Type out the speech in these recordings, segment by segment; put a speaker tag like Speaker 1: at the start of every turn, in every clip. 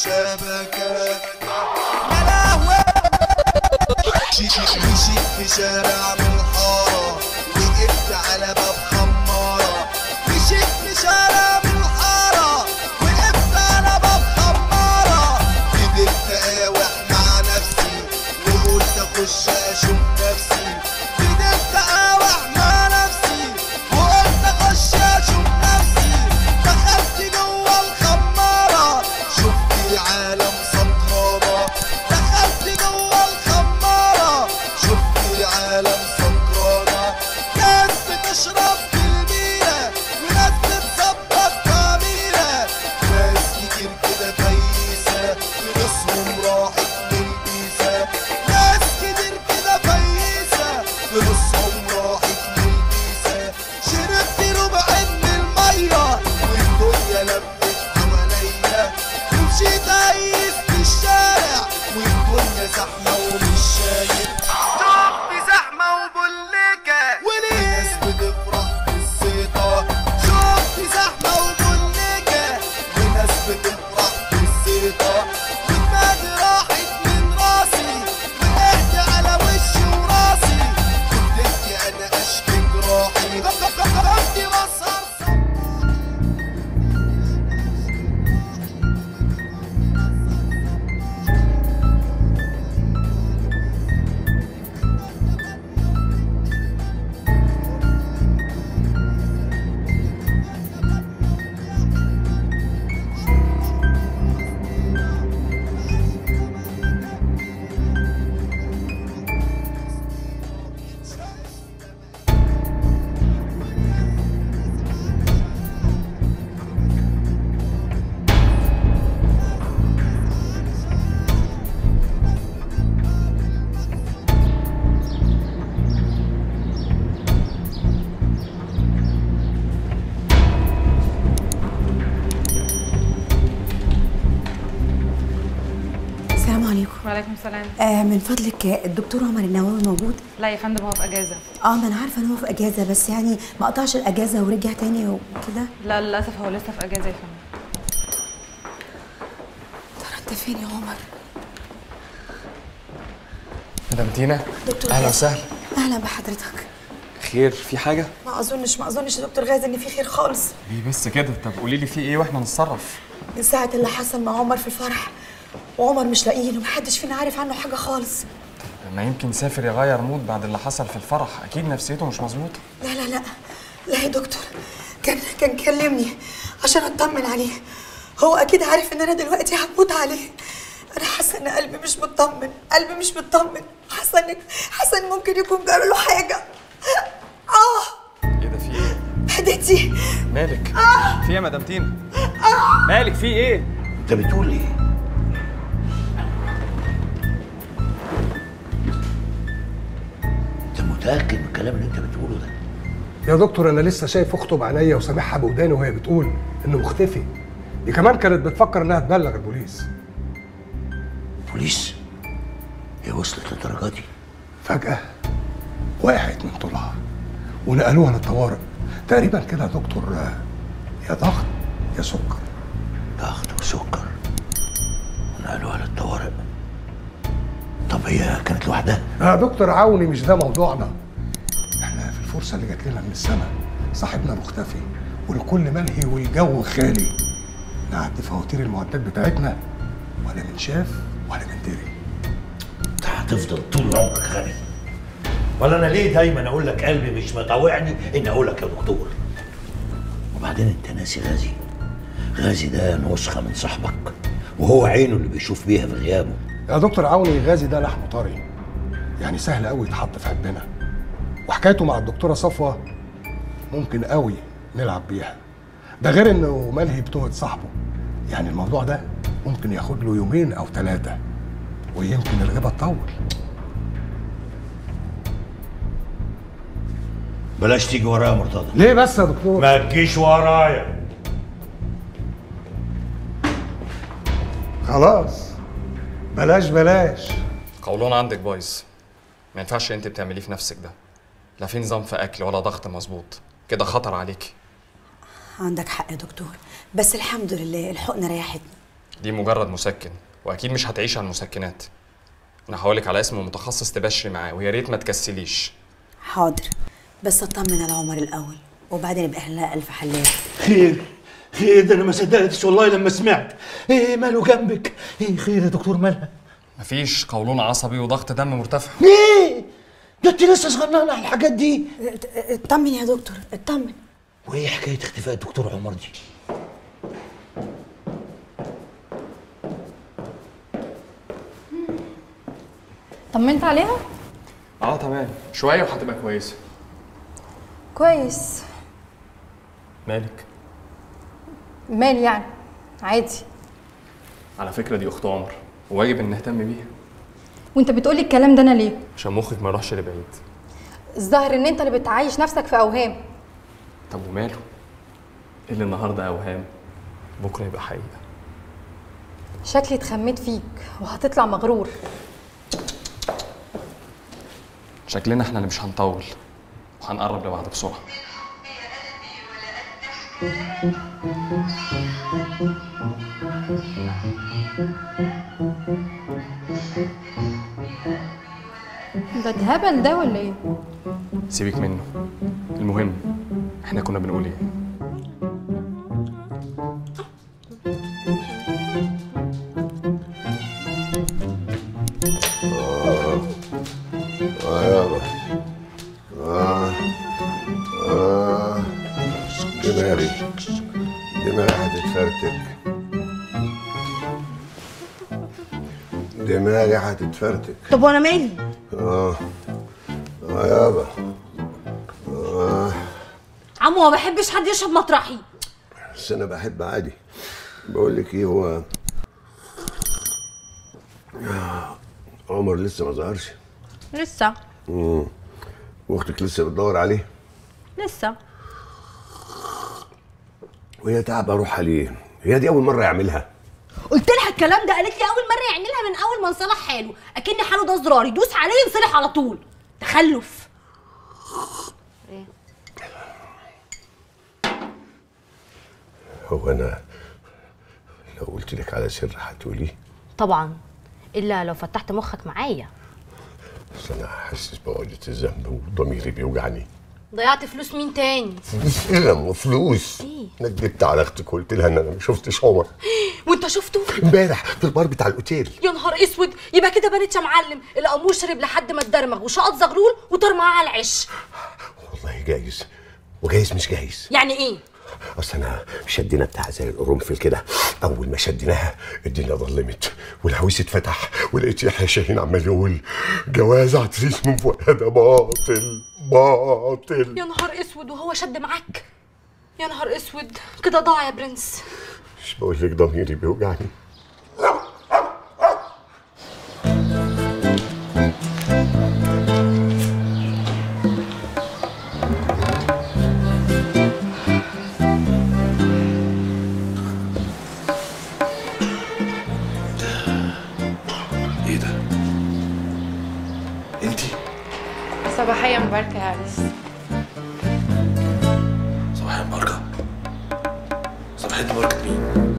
Speaker 1: الشبكة يا لهوي مشيت في شارع من الحارة وقفت على باب خمارة مشيت في شارع من الحارة وقفت على باب خمارة قدرت اقاوح مع نفسي وقلت اخش اشوف نفسي قدرت اقاوح مع نفسي وقلت اخش اشوف نفسي دخلت جوه الخمارة شفت عالم سكرانة دخلت جوه الخمارة شفت عالم سكرانة ناس بتشرب في الميرة وناس بتظبط كاميرة ناس كتير كده فيسة فلوسهم راحت للبيسة ناس كتير كده فيسة فلوسهم راحت للبيسة شربت ربع من المية والدنيا لفت حواليا ومشيت عايز في الشارع والدنيا زحمة ومش شايف شفت زحمة وبوليكة وليه ناس بتفرح بالزيطة شفت زحمة وبوليكة وناس بتفرح بالزيطة ودماغي راحت من راسي وقعت على وشي وراسي فضلت انا اشكي جراحي كنت بسهر
Speaker 2: السلام عليكم
Speaker 3: وعليكم السلام
Speaker 2: آه من فضلك آه، الدكتور عمر النووي موجود
Speaker 3: لا يا فندم هو في اجازه
Speaker 2: اه ما انا عارفه ان هو في اجازه بس يعني ما قطعش الاجازه ورجع تاني وكده
Speaker 3: لا للاسف هو لسه في اجازه يا فندم
Speaker 2: ترى انت فين يا عمر
Speaker 4: مدام تينا
Speaker 2: دكتور
Speaker 4: اهلا
Speaker 2: غازي.
Speaker 4: وسهلا
Speaker 2: اهلا بحضرتك
Speaker 4: خير في حاجه
Speaker 2: ما اظنش ما اظنش يا دكتور غازي ان في خير خالص
Speaker 4: ليه بس كده طب قولي لي في ايه واحنا نتصرف
Speaker 2: من ساعه اللي حصل مع عمر في الفرح وعمر مش لاقيين ومحدش فينا عارف عنه حاجه خالص
Speaker 4: ما يمكن سافر يغير مود بعد اللي حصل في الفرح اكيد نفسيته مش مظبوطه
Speaker 2: لا لا لا لا يا دكتور كان كان كلمني عشان اطمن عليه هو اكيد عارف ان انا دلوقتي هموت عليه انا حاسه ان قلبي مش مطمن قلبي مش مطمن حاسه ان حاسه ان ممكن يكون جرى له حاجه اه
Speaker 4: ايه ده في ايه
Speaker 2: هديتي
Speaker 4: مالك في ايه يا مدام تينا مالك في ايه
Speaker 5: انت بتقول ايه؟ انت متاكد من الكلام اللي انت بتقوله ده؟
Speaker 6: يا دكتور انا لسه شايف اخته بعينيا وسامعها بوداني وهي بتقول انه مختفي دي كمان كانت بتفكر انها تبلغ البوليس
Speaker 5: بوليس؟ هي وصلت للدرجه دي؟
Speaker 6: فجأة وقعت من طولها ونقلوها للطوارئ تقريبا كده يا دكتور آه، يا ضغط يا سكر
Speaker 5: ضغط وسكر ونقلوها للطوارئ طب هي كانت لوحدها؟
Speaker 6: يا دكتور عوني مش ده موضوعنا احنا في الفرصة اللي جات لنا من السماء صاحبنا مختفي والكل ملهي والجو خالي نعدي فواتير المعدات بتاعتنا ولا بنشاف ولا بندري
Speaker 5: انت هتفضل طول عمرك غبي ولا انا ليه دايما اقول لك قلبي مش مطوعني ان اقول لك يا دكتور وبعدين انت ناسي غازي غازي ده نسخه من صاحبك وهو عينه اللي بيشوف بيها في غيابه
Speaker 6: يا دكتور عوني غازي ده لحمه طري يعني سهل قوي يتحط في قلبنا وحكايته مع الدكتوره صفوه ممكن قوي نلعب بيها ده غير انه ملهي بتوعة صاحبه يعني الموضوع ده ممكن ياخد له يومين او ثلاثه ويمكن الغيبه تطول
Speaker 5: بلاش تيجي ورايا يا مرتضى
Speaker 6: ليه بس يا دكتور
Speaker 5: ما تجيش ورايا
Speaker 6: خلاص بلاش بلاش
Speaker 4: قولون عندك بايظ ما ينفعش انت بتعمليه في نفسك ده لا في نظام في اكل ولا ضغط مظبوط كده خطر عليكي
Speaker 2: عندك حق يا دكتور بس الحمد لله الحقنه ريحتني
Speaker 4: دي مجرد مسكن واكيد مش هتعيش على المسكنات انا هقولك على اسم متخصص تبشري معاه ويا ريت ما تكسليش
Speaker 2: حاضر بس اطمن على عمر الاول وبعدين يبقى اهلها الف حلال
Speaker 5: خير خير ده انا ما صدقتش والله لما سمعت ايه ماله جنبك ايه خير يا دكتور مالها
Speaker 4: مفيش قولون عصبي وضغط دم مرتفع
Speaker 5: ايه ده انت لسه صغننه على الحاجات دي
Speaker 2: ات- اطمن يا دكتور اطمن
Speaker 5: وايه حكايه اختفاء الدكتور عمر دي
Speaker 7: طمنت عليها
Speaker 4: اه تمام شويه وهتبقى كويسه
Speaker 7: كويس
Speaker 4: مالك
Speaker 7: مال يعني عادي
Speaker 4: على فكره دي اخت عمر وواجب ان نهتم بيها
Speaker 7: وانت بتقولي الكلام ده انا ليه
Speaker 4: عشان مخك ما يروحش لبعيد
Speaker 7: الظاهر ان انت اللي بتعيش نفسك في اوهام
Speaker 4: طب وماله اللي النهارده اوهام بكره يبقى حقيقه
Speaker 7: شكلي اتخميت فيك وهتطلع مغرور
Speaker 4: شكلنا احنا اللي مش هنطول وهنقرب لبعض بسرعه
Speaker 7: ده اتهبل ده ولا ايه
Speaker 4: سيبك منه المهم احنا كنا بنقول ايه
Speaker 8: اه يابا اه اه دماغي دماغي هتتفرتك دماغي هتتفرتك
Speaker 2: طب وانا مالي
Speaker 8: اه اه يابا اه
Speaker 9: عمو ما بحبش حد يشرب مطرحي
Speaker 8: بس انا بحب عادي بقول لك ايه هو آه، عمر لسه ما ظهرش
Speaker 9: لسه
Speaker 8: مم. واختك لسه بتدور عليه
Speaker 9: لسه
Speaker 8: وهي تعب اروح عليه هي دي اول مره يعملها
Speaker 9: قلت لها الكلام ده قالت لي اول مره يعملها من اول ما انصلح حاله اكن حاله ده زرار يدوس عليه ينصلح على طول تخلف
Speaker 8: هو انا لو قلت لك على سر هتقولي
Speaker 9: طبعا الا لو فتحت مخك معايا
Speaker 8: بس انا حاسس بعقدة الذنب وضميري بيوجعني
Speaker 9: ضيعت فلوس مين تاني
Speaker 8: فلوس ايه لما فلوس
Speaker 9: إيه؟
Speaker 8: انا كدبت على اختك وقلت لها ان انا ما شفتش عمر
Speaker 9: وانت شفته
Speaker 8: امبارح في البار بتاع الاوتيل
Speaker 9: يا نهار اسود يبقى كده بنت يا معلم الامور شرب لحد ما اتدرمغ وشقط زغلول وطار معاه على العش
Speaker 8: والله جايز وجايز مش جايز
Speaker 9: يعني ايه
Speaker 8: اصل انا شدينا بتاع زي القرنفل كده اول ما شديناها الدنيا ظلمت والهويس اتفتح ولقيت يحيى شاهين عمال يقول جواز عتريس من فؤاد باطل باطل
Speaker 9: يا نهار اسود وهو شد معاك يا نهار اسود كده ضاع يا برنس
Speaker 8: مش بقول لك ضميري بيوجعني
Speaker 10: ايه ده؟ انتي
Speaker 3: صباحية مباركة يا عريس
Speaker 10: صباحية مباركة صباحية مباركة مين؟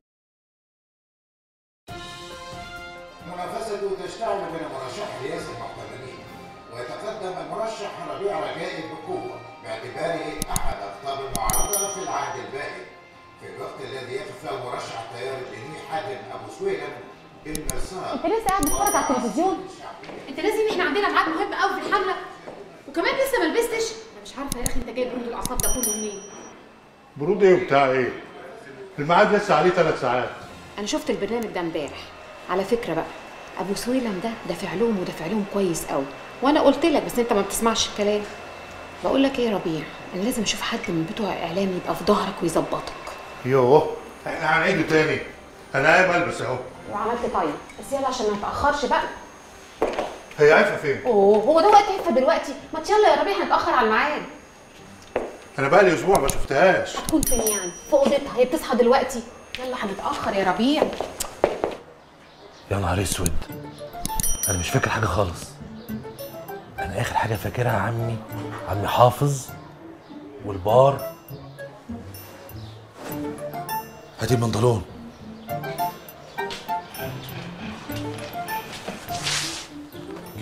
Speaker 11: منافسة تشتعل بين مرشح رئاسة المحتملين ويتقدم المرشح ربيع رجائي بقوة باعتباره أحد أقطاب المعارضة في العهد الباقي في الوقت الذي يقف له مرشح التيار الديني حاتم أبو سويلم بالمرصاد
Speaker 9: انت لسه قاعد بتتفرج على التلفزيون
Speaker 12: انت لازم احنا عندنا ميعاد مهم قوي في الحمله وكمان لسه ما لبستش انا مش عارفه يا اخي انت جايب برود الاعصاب ده كله منين
Speaker 13: برود ايه وبتاع ايه؟ الميعاد لسه عليه ثلاث ساعات
Speaker 12: انا شفت البرنامج ده امبارح على فكره بقى ابو سويلم ده دافع لهم ودافع لهم كويس قوي وانا قلت لك بس انت ما بتسمعش الكلام بقول لك ايه يا ربيع انا لازم اشوف حد من بتوع اعلام يبقى في ظهرك ويظبطك
Speaker 13: يوه احنا هنعيده تاني انا قايم البس اهو
Speaker 12: وعملت طيب بس يلا عشان ما نتاخرش بقى
Speaker 13: هي عارفه فين؟
Speaker 12: اوه هو ده وقت هفه دلوقتي ما يلا يا ربيع هنتاخر على الميعاد
Speaker 13: انا بقى لي اسبوع ما شفتهاش
Speaker 12: هتكون فين يعني في اوضتها هي بتصحى دلوقتي يلا هنتاخر يا ربيع
Speaker 5: يا نهار اسود انا مش فاكر حاجه خالص انا اخر حاجه فاكرها عمي عمي حافظ والبار
Speaker 10: هاتي البنطلون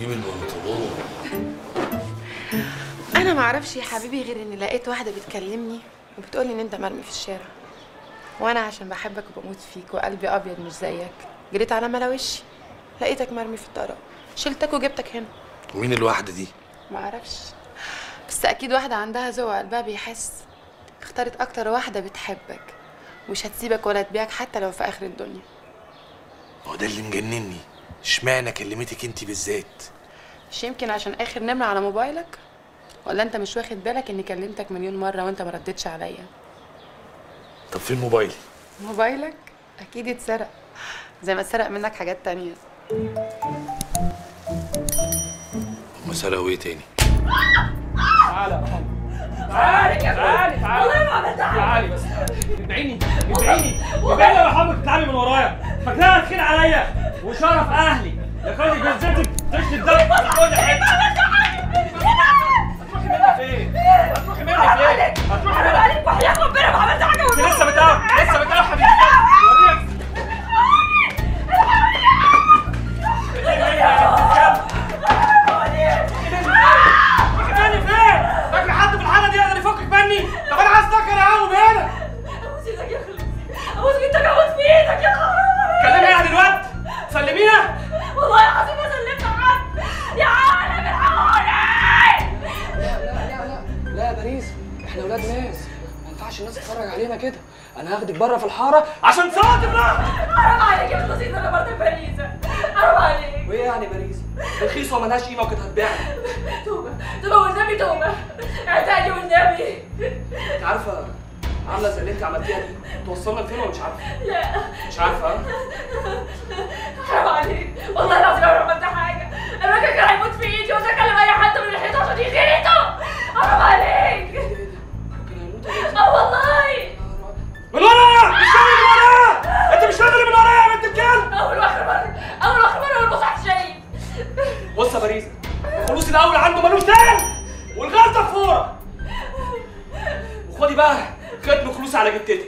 Speaker 10: جيب البنطلون
Speaker 3: انا ما اعرفش يا حبيبي غير اني لقيت واحده بتكلمني وبتقولي ان انت مرمي في الشارع وانا عشان بحبك وبموت فيك وقلبي ابيض مش زيك جريت على ملا وشي لقيتك مرمي في الطرق شلتك وجبتك هنا
Speaker 10: ومين الواحدة دي؟
Speaker 3: ما اعرفش بس اكيد واحده عندها ذوق قلبها بيحس اختارت اكتر واحده بتحبك مش هتسيبك ولا تبيعك حتى لو في اخر الدنيا
Speaker 10: هو ده اللي مجنني اشمعنى كلمتك انت بالذات
Speaker 3: مش يمكن عشان اخر نمره على موبايلك ولا انت مش واخد بالك اني كلمتك مليون مره وانت ما ردتش عليا
Speaker 10: طب فين موبايلي
Speaker 3: موبايلك اكيد اتسرق زي ما اتسرق منك حاجات تانية
Speaker 10: هما سرقوا ايه تاني
Speaker 14: تعالى يا محمد تعالي تعالي تعالي والله ما عملت حاجه تعالي بس ابعيني ابعيني ابعيني يا محمد تتعاملي من ورايا فاكراها تخين عليا وشرف اهلي يا خالي جزتك تشتي الدم في كل حته هتروحي مني فين؟ هتروحي مني فين؟ هتروحي مني عليك وحياة ربنا ما عملت حاجه انت لسه بتقف لسه بتقف حبيبتي وريك مني فين؟ فاكر حد في الحاله دي يقدر يفكك مني؟ طب انا عايز افكر يا عم هنا ابوس ايدك يا خالد ابوس ايدك ابوس في ايدك يا حرام كلمي يعني الواد سلمينا والله العظيم ما سلمت حد يا عالم الحقوني
Speaker 15: لا يا باريس احنا ولاد ناس ما ينفعش الناس تتفرج علينا كده انا هاخدك بره في الحاره عشان صوت بقى
Speaker 14: حرام عليك يا خلصي انا برضه باريسة حرام عليك
Speaker 15: وايه يعني باريس رخيصه وملهاش قيمه وكانت هتبيعنا
Speaker 14: توبة توبة والنبي توبة اعتقدي والنبي
Speaker 15: انت عارفه عامله زي اللي انت عملتيها دي توصلنا لفين ولا مش عارفه
Speaker 14: لا
Speaker 15: مش عارفه ها؟
Speaker 14: حرام عليك والله العظيم انا ما عملت حاجة الراجل كان هيموت في ايدي وده كلم اي حد من الحيطة عشان يغيرته حرام عليك اه والله
Speaker 15: من ورايا مش شايف من ورايا انت مش شايف اللي من ورايا يا بنت الكلب
Speaker 14: اول واخر مرة اول واخر مرة والمصحف شايف
Speaker 15: بص يا باريس الفلوس الاول عنده ملوش تاني والغلطه في فوره وخدي بقى ختم فلوس على جدتك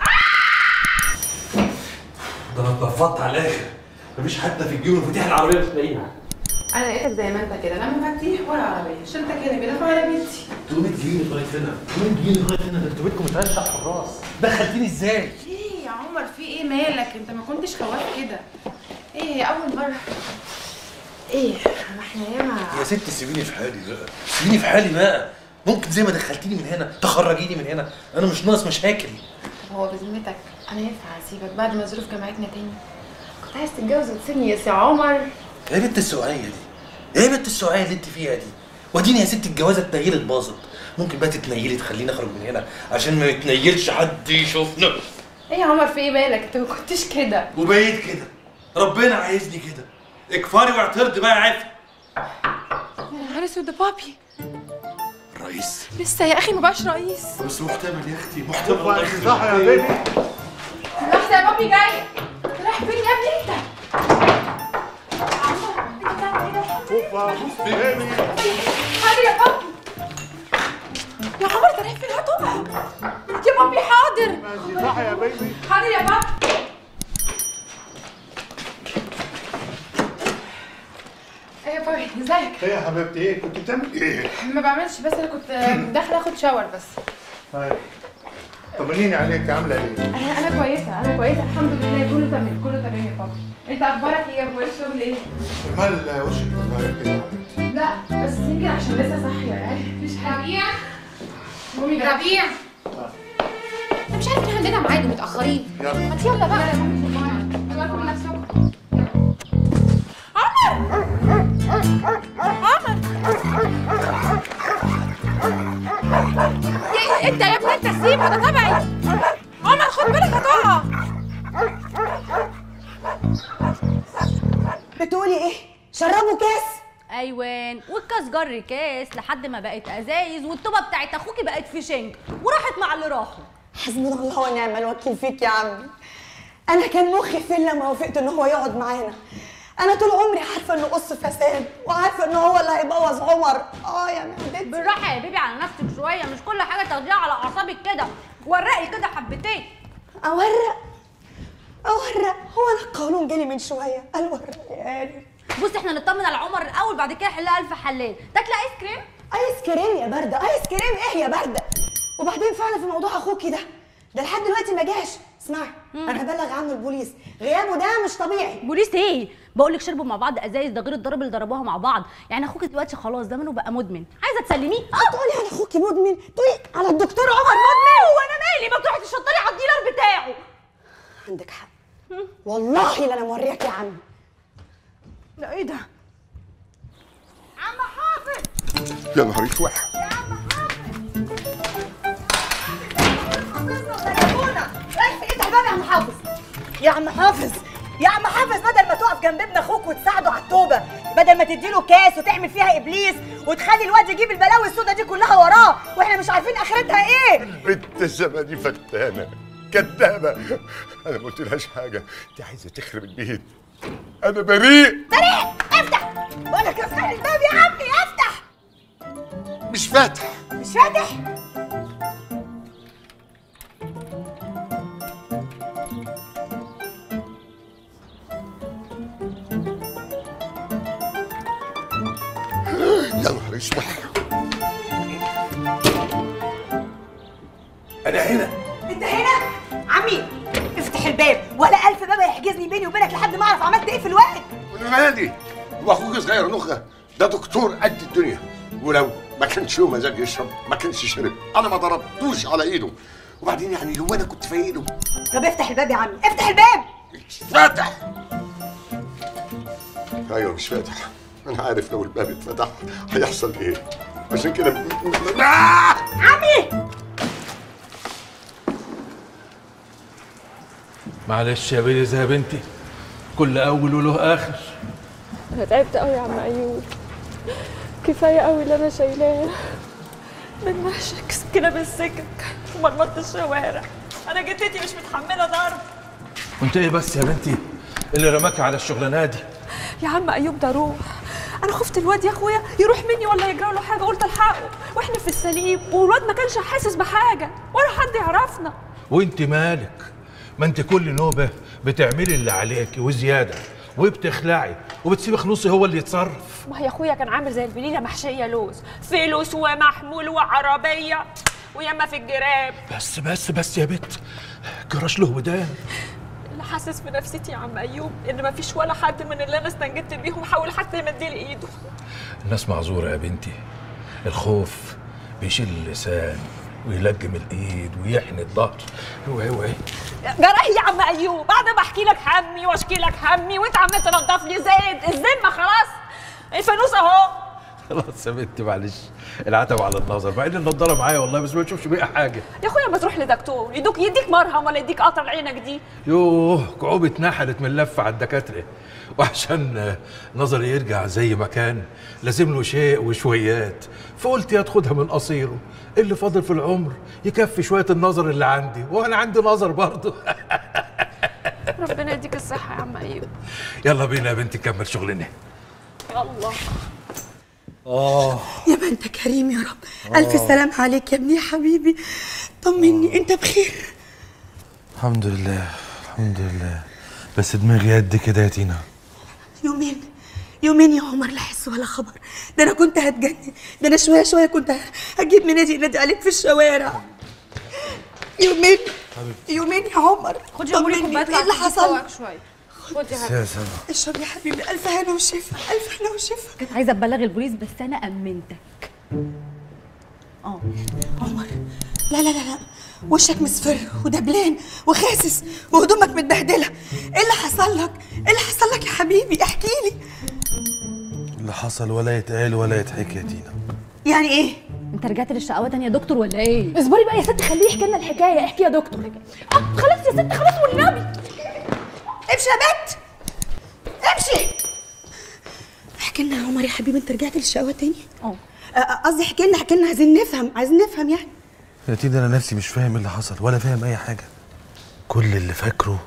Speaker 10: ده انا اتنفضت على الاخر مفيش حتى في الجيب مفاتيح العربيه مش لاقيها
Speaker 3: انا لقيتك زي ما انت كده لا مفاتيح ولا عربيه شلتك هنا كده في عربيتي
Speaker 10: 300 جنيه لغايه هنا 300 جنيه لغايه هنا ده انتوا بيتكم مترشح في الراس دخلتيني ازاي؟
Speaker 3: ليه يا عمر في ايه مالك انت ما كنتش خواف كده ايه هي اول مره ايه ما احنا ياما
Speaker 10: يا ست سيبيني في حالي بقى سيبيني في حالي بقى ممكن زي ما دخلتيني من هنا تخرجيني من هنا انا مش ناقص مشاكل
Speaker 3: طب هو بذمتك انا ينفع اسيبك بعد ما الظروف جمعتنا تاني كنت عايز تتجوز وتسيبني يا سي عمر
Speaker 10: ايه بنت السوقيه دي؟ ايه بنت السوقيه اللي انت فيها دي؟ واديني يا ست الجوازه اتنيلت باظت ممكن بقى تتنيلي تخليني اخرج من هنا عشان ما يتنيلش حد يشوفنا
Speaker 3: ايه يا عمر في ايه بالك انت ما كنتش كده
Speaker 10: وبقيت كده ربنا عايزني كده اكفري واعترضي بقى يا عافي
Speaker 3: يا نهار اسود ده بابي
Speaker 10: الرئيس
Speaker 3: لسه يا اخي ما بقاش رئيس
Speaker 10: بس محتمل يا اختي محتمل
Speaker 13: صح يا صح يا بيبي
Speaker 3: لحظه يا بابي جاي رايح فين يا ابني انت
Speaker 13: اوبا بيبي
Speaker 3: حاضر يا بابي يا عمر انت رايح فين هاتوا يا بابي حاضر
Speaker 13: صح يا بيبي
Speaker 3: حاضر يا بابي ايه يا بابي ازيك
Speaker 13: ايه يا حبيبتي ايه كنت بتعمل ايه؟
Speaker 3: ما بعملش بس انا كنت داخله اخد شاور بس
Speaker 13: طيب طمنيني عليك عامله ايه؟
Speaker 3: انا انا كويسه انا كويسه الحمد لله كله تمام كله تمام يا بابي انت اخبارك ايه اخبار الشغل ايه
Speaker 13: مال وشك بتغير كده يا حبيبتي
Speaker 3: لا بس يمكن عشان لسه صاحيه يعني مفيش حاجه ربيع مامي جت.
Speaker 12: ربيع انا مش عارف ان عندنا ميعاد ومتاخرين
Speaker 13: يلا
Speaker 12: ما يلا بقى
Speaker 3: بالكم من نفسكم عمر عمر يا- انت يا ابني انت سيبه ده تبعي عمر خد بالك هتقع
Speaker 2: بتقولي ايه شربوا كاس
Speaker 16: ايوان والكاس جر كاس لحد ما بقت ازايز والطوبه بتاعت اخوكي بقت في شنك وراحت مع اللي راحوا
Speaker 2: حسبنا الله ونعم الوكيل فيك يا عمي انا كان مخي فين لما وافقت ان هو يقعد معانا انا طول عمري عارفه انه قص فساد وعارفه ان هو اللي هيبوظ عمر اه يا معدتي
Speaker 16: بالراحه يا بيبي على نفسك شويه مش كل حاجه تاخديها على اعصابك كده ورقي كده حبتين
Speaker 2: اورق اورق هو انا القانون جالي من شويه قال ورقي
Speaker 16: بص احنا نطمن على عمر الاول بعد كده حلها الف حلال تاكل ايس كريم
Speaker 2: ايس كريم يا برده ايس كريم ايه يا برده وبعدين فعلا في موضوع اخوكي ده ده لحد دلوقتي ما جاش اسمعي انا هبلغ عنه البوليس غيابه ده مش طبيعي
Speaker 16: بوليس ايه بقول لك شربوا مع بعض ازايز ده غير الضرب اللي ضربوها مع بعض يعني اخوك دلوقتي خلاص زمانه بقى مدمن عايزه تسلميه اه
Speaker 2: تقولي على اخوكي مدمن تقولي على الدكتور عمر
Speaker 16: مدمن وانا مالي ما تروحي تشطري على الديلر بتاعه
Speaker 2: عندك حق والله لا انا موريك يا عم ده ايه ده
Speaker 16: عم حافظ
Speaker 8: يا نهار اسود
Speaker 2: رايح افتح الباب يا عم حافظ يا عم حافظ يا عم حافظ بدل ما تقف جنب ابن اخوك وتساعده على التوبه بدل ما تديله كاس وتعمل فيها ابليس وتخلي الواد يجيب البلاوي السودا دي كلها وراه واحنا مش عارفين اخرتها ايه
Speaker 8: بنت الزمن دي فتانه كدابه انا ما قلتلهاش حاجه دي عايزه تخرب البيت انا بريء
Speaker 2: طريق افتح بقول لك افتح الباب يا عمي افتح
Speaker 8: مش فاتح
Speaker 2: مش فاتح
Speaker 8: يا نهار اسود
Speaker 5: انا هنا
Speaker 2: انت هنا عمي افتح الباب ولا الف باب هيحجزني بيني وبينك لحد ما اعرف عملت ايه في الوقت
Speaker 8: وانا مالي هو اخوك صغير نخه ده دكتور قد الدنيا ولو ما كانش له مزاج يشرب ما كانش شرب انا ما ضربتوش على ايده وبعدين يعني لو انا كنت فايقله
Speaker 2: طب افتح الباب يا عمي افتح الباب
Speaker 8: فاتح ايوه مش فاتح انا عارف لو الباب اتفتح هيحصل ايه عشان كده
Speaker 2: عمي
Speaker 5: معلش يا بيلي يا بنتي كل اول وله اخر
Speaker 17: انا تعبت قوي يا عم ايوب كفايه قوي اللي انا شايلاه من محشك سكينه بالسكك ومرمطه الشوارع انا جدتي مش متحمله ضرب
Speaker 5: وانت ايه بس يا بنتي اللي رماك على الشغلانه دي
Speaker 17: يا عم ايوب ده روح انا خفت الواد يا اخويا يروح مني ولا يجرى له حاجه قلت الحقه واحنا في السليم والواد ما كانش حاسس بحاجه ولا حد يعرفنا
Speaker 5: وانت مالك ما انت كل نوبه بتعملي اللي عليكي وزياده وبتخلعي وبتسيبي خلوصي هو اللي يتصرف
Speaker 17: ما هي يا اخويا كان عامل زي البليله محشيه لوز فلوس ومحمول وعربيه وياما في الجراب
Speaker 5: بس بس بس يا بت جراش له ودان
Speaker 17: اللي حاسس في نفسيتي يا عم ايوب ان ما فيش ولا حد من اللي انا استنجدت بيهم حاول حتى يمد لي ايده
Speaker 5: الناس معذوره يا بنتي الخوف بيشيل اللسان ويلجم الايد ويحني الظهر اوعي اوعي
Speaker 17: جراح يا عم ايوب بعد ما احكي لك همي واشكي لك همي وانت عمال تنضف لي زيت الذمه خلاص الفانوس اهو
Speaker 5: خلاص يا بنتي معلش العتب على النظر مع ان النضاره معايا والله بس ما تشوفش بيها حاجه
Speaker 17: يا اخويا ما تروح لدكتور يدوك يديك مرهم ولا يديك قطر عينك دي
Speaker 5: يوه كعوب اتنحلت من لفه على الدكاتره وعشان نظري يرجع زي ما كان لازم له شيء وشويات فقلت ياخدها من قصيره اللي فاضل في العمر يكفي شويه النظر اللي عندي وانا عندي نظر برضه
Speaker 17: ربنا يديك الصحه يا عم ايوب
Speaker 5: يلا بينا يا بنتي نكمل شغلنا
Speaker 17: يلا
Speaker 5: اه
Speaker 2: يا ما انت كريم يا رب الف سلام عليك يا ابني يا حبيبي طمني انت بخير
Speaker 18: الحمد لله الحمد لله بس دماغي قد كده يا تينا
Speaker 2: يومين يومين يا عمر لا حس ولا خبر ده انا كنت هتجنن ده انا شويه شويه كنت هجيب منادي ينادي عليك في الشوارع يومين يومين يا عمر
Speaker 16: خدي يا مولي
Speaker 2: طمني،
Speaker 16: كوبايه
Speaker 2: ايه اللي حصل
Speaker 16: شويه خدي يا
Speaker 18: يا
Speaker 16: حبيبي
Speaker 18: سلام
Speaker 2: اشرب يا حبيبي الف هنا وشفا الف هنا وشفا
Speaker 16: كانت عايزه تبلغ البوليس بس انا امنتك اه
Speaker 2: عمر لا لا لا لا وشك مصفر ودبلان وخاسس وهدومك متبهدله ايه اللي حصل لك ايه اللي حصل لك يا حبيبي احكي لي
Speaker 18: اللي حصل ولا يتقال ولا يتحكي يا تينا
Speaker 2: يعني ايه
Speaker 16: انت رجعت للشقاوه تاني يا دكتور ولا ايه اصبري بقى يا ست خليه يحكي لنا الحكايه احكي يا دكتور اه خلاص يا ست خلاص والنبي
Speaker 2: امشي يا بنت امشي احكي لنا يا عمر يا حبيبي انت رجعت للشقاوه تاني
Speaker 16: اه
Speaker 2: آه، قصدي احكي لنا احكي لنا عايزين نفهم عايزين نفهم يعني
Speaker 18: يا تينا انا نفسي مش فاهم اللي حصل ولا فاهم اي حاجه كل اللي فاكره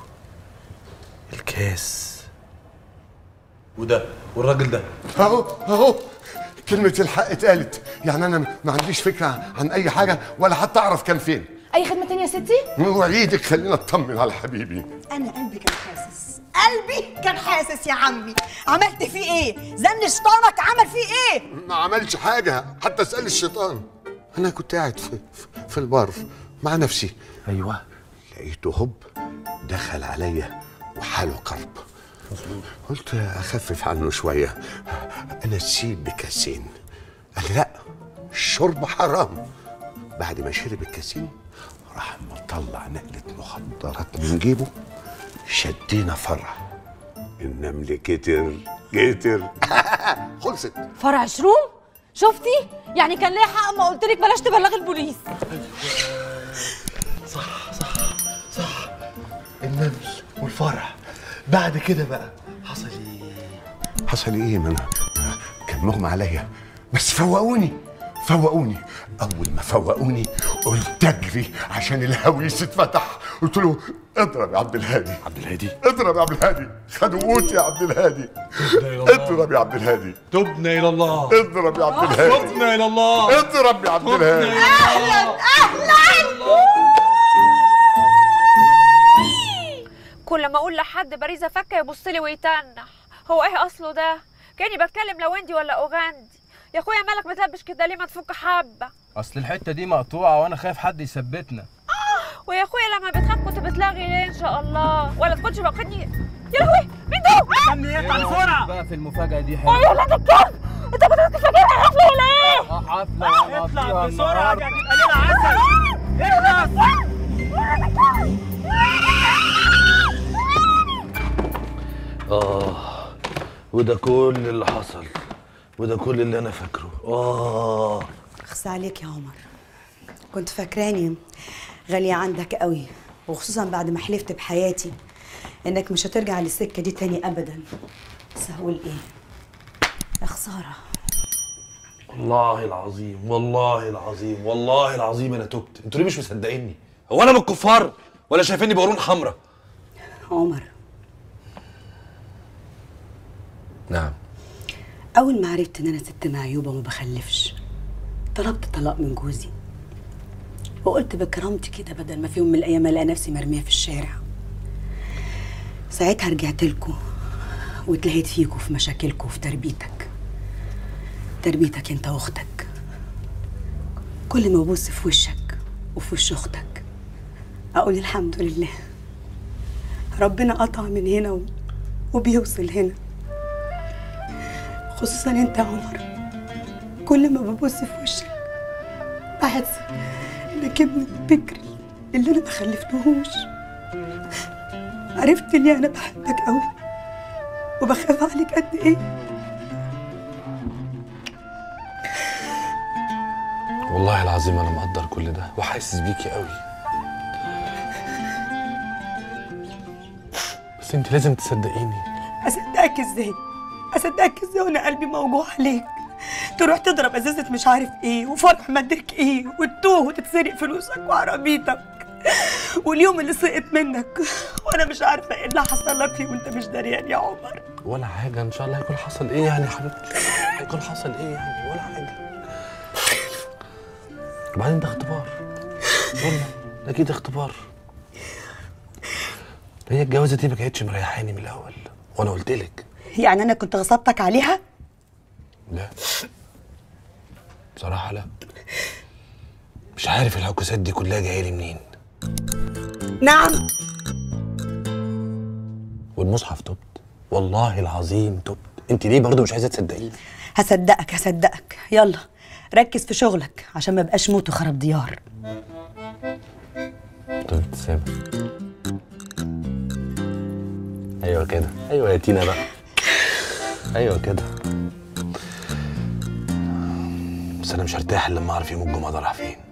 Speaker 18: الكاس
Speaker 5: وده والراجل ده
Speaker 8: اهو اهو كلمة الحق اتقالت يعني أنا ما عنديش فكرة عن أي حاجة ولا حتى أعرف كان فين
Speaker 12: اي خدمه تانية يا ستي
Speaker 8: وعيدك خلينا اطمن على حبيبي
Speaker 2: انا قلبي كان حاسس قلبي كان حاسس يا عمي عملت فيه ايه زن شيطانك عمل فيه ايه
Speaker 8: ما عملش حاجة حتى اسأل الشيطان أنا كنت قاعد في, في- في البر مع نفسي أيوة لقيته هوب دخل عليا وحاله كرب قلت أخفف عنه شوية أنا أسيب بكاسين قال لي لا الشرب حرام بعد ما شرب الكاسين راح مطلع نقلة مخدرات من جيبه شدينا فرع النمل كتر كتر خلصت
Speaker 16: فرع شروم شفتي يعني كان ليا حق ما قلت لك بلاش تبلغي البوليس
Speaker 8: النمل والفرع بعد كده بقى حصل ايه حصل ايه ما انا كان مغمى عليا بس فوقوني فوقوني اول ما فوقوني قلت اجري عشان الهويس اتفتح قلت له اضرب يا عبد الهادي عبد الهادي اضرب يا عبد الهادي خدوا قوتي يا عبد الهادي اضرب يا عبد الهادي
Speaker 18: تبنا الى الله
Speaker 8: اضرب يا عبد الهادي
Speaker 18: تبنا الى الله
Speaker 8: اضرب يا عبد الهادي
Speaker 16: اهلا
Speaker 17: كل ما اقول لحد باريزه فكه يبص لي ويتنح هو ايه اصله ده كاني بتكلم لوندي ولا اوغندي يا اخويا مالك متلبش كده ليه ما تفك حبه
Speaker 15: اصل الحته دي مقطوعه وانا خايف حد يثبتنا
Speaker 17: ويا اخويا لما بتخاف كنت بتلاغي ليه ان شاء الله ولا تكونش واخدني يا لهوي مين ده
Speaker 15: استني اطلع بسرعه بقى في المفاجاه دي حلوه
Speaker 17: يا ولاد الكلب انت كنت فاكرها حفله ولا ايه
Speaker 15: اه حفله
Speaker 14: اطلع بسرعه دي هتبقى ليله عسل
Speaker 18: اه وده كل اللي حصل وده كل اللي انا فاكره اه
Speaker 2: اخس عليك يا عمر كنت فاكراني غالية عندك قوي وخصوصا بعد ما حلفت بحياتي انك مش هترجع للسكة دي تاني ابدا بس هقول ايه يا خسارة
Speaker 18: والله العظيم والله العظيم والله العظيم انا تبت انتوا ليه مش مصدقيني هو انا من الكفار ولا شايفيني بقرون حمراء
Speaker 2: عمر
Speaker 18: نعم
Speaker 2: اول ما عرفت ان انا ست معيوبة وما بخلفش طلبت طلاق من جوزي وقلت بكرامتي كده بدل ما في يوم من الايام الاقي نفسي مرميه في الشارع ساعتها رجعت لكم واتلهيت فيكم في مشاكلكم وفي تربيتك تربيتك انت واختك كل ما ببص في وشك وفي وش اختك اقول الحمد لله ربنا قطع من هنا و- وبيوصل هنا خصوصا انت يا عمر كل ما ببص في وشك بحس انك ابن بكري اللي انا ما خلفتهوش عرفت ليه انا بحبك قوي وبخاف عليك قد ايه
Speaker 18: والله العظيم انا مقدر كل ده وحاسس بيكي قوي بس انت لازم تصدقيني
Speaker 2: اصدقك ازاي اصدقك ازاي وانا قلبي موجوع عليك تروح تضرب ازازه مش عارف ايه وفرح ما ادرك ايه وتتوه وتتسرق فلوسك وعربيتك واليوم اللي سقط منك وانا مش عارفه ايه اللي حصل لك فيه وانت مش دريان يا عمر
Speaker 18: ولا حاجه ان شاء الله هيكون حصل ايه يعني يا حبيبتي هيكون حصل ايه يعني ولا حاجه وبعدين ده اختبار والله ده اكيد اختبار هي الجوازه دي ما كانتش مريحاني من الاول وانا قلت لك
Speaker 2: يعني انا كنت غصبتك عليها
Speaker 18: لا بصراحه لا مش عارف العكوسات دي كلها جايه لي منين
Speaker 2: نعم
Speaker 18: والمصحف تبت والله العظيم تبت انت ليه برضو مش عايزه تصدقيني
Speaker 2: هصدقك هصدقك يلا ركز في شغلك عشان ما بقاش موت وخرب ديار
Speaker 18: طب ابتسام ايوه كده ايوه يا تينا بقى ايوه كده بس انا مش هرتاح الا لما اعرف يوم الجمعه ده راح فين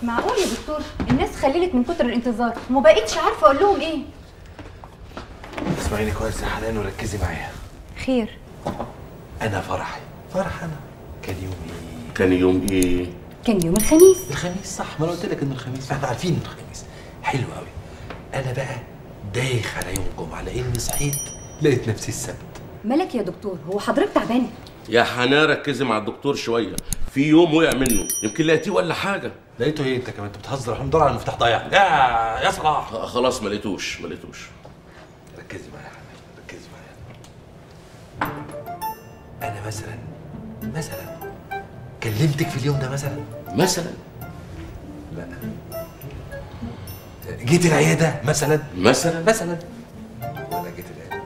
Speaker 7: معقول يا دكتور الناس خللت من كتر الانتظار وما بقتش عارفه اقول لهم ايه
Speaker 18: اسمعيني كويس يا حنان وركزي معايا
Speaker 7: خير
Speaker 18: انا فرحي فرح انا كان يوم ايه
Speaker 8: كان يوم ايه
Speaker 7: كان يوم الخميس
Speaker 18: الخميس صح ما انا قلت لك ان الخميس احنا عارفين ان الخميس حلو قوي انا بقى دايخ على يوم الجمعه لاني صحيت لقيت نفسي السبت
Speaker 7: مالك يا دكتور هو حضرتك تعبان
Speaker 8: يا حنان ركزي مع الدكتور شويه في يوم وقع منه يمكن لقيتيه ولا حاجه
Speaker 18: لقيته ايه انت كمان انت بتهزر احنا بندور على المفتاح ضايع يا يا صلاح
Speaker 8: آه، خلاص ما لقيتوش ما لقيتوش
Speaker 18: ركزي معايا يا حنان ركزي معايا انا مثلا مثلا كلمتك في اليوم ده مثلا
Speaker 8: مثلا
Speaker 18: لا جيت العياده مثلا
Speaker 8: مثلا
Speaker 18: مثلا ولا جيت العياده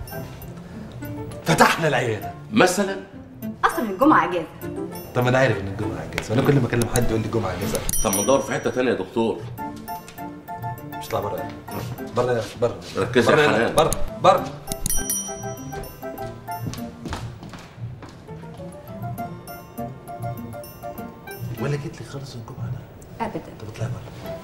Speaker 18: فتحنا العياده
Speaker 8: مثلا
Speaker 7: اصلا الجمعه اجازه
Speaker 18: طب ما انا عارف ان الجمعه اجازه انا كل ما اكلم حد يقول لي الجمعه اجازه
Speaker 8: طب ما ندور في حته تانية يا دكتور
Speaker 18: مش طلع بره بره بره
Speaker 8: ركزي يا
Speaker 18: بره هنا،
Speaker 8: حنان.
Speaker 18: بره بره ولا جيت لي خالص الجمعه انا
Speaker 7: ابدا
Speaker 18: طب اطلعي بره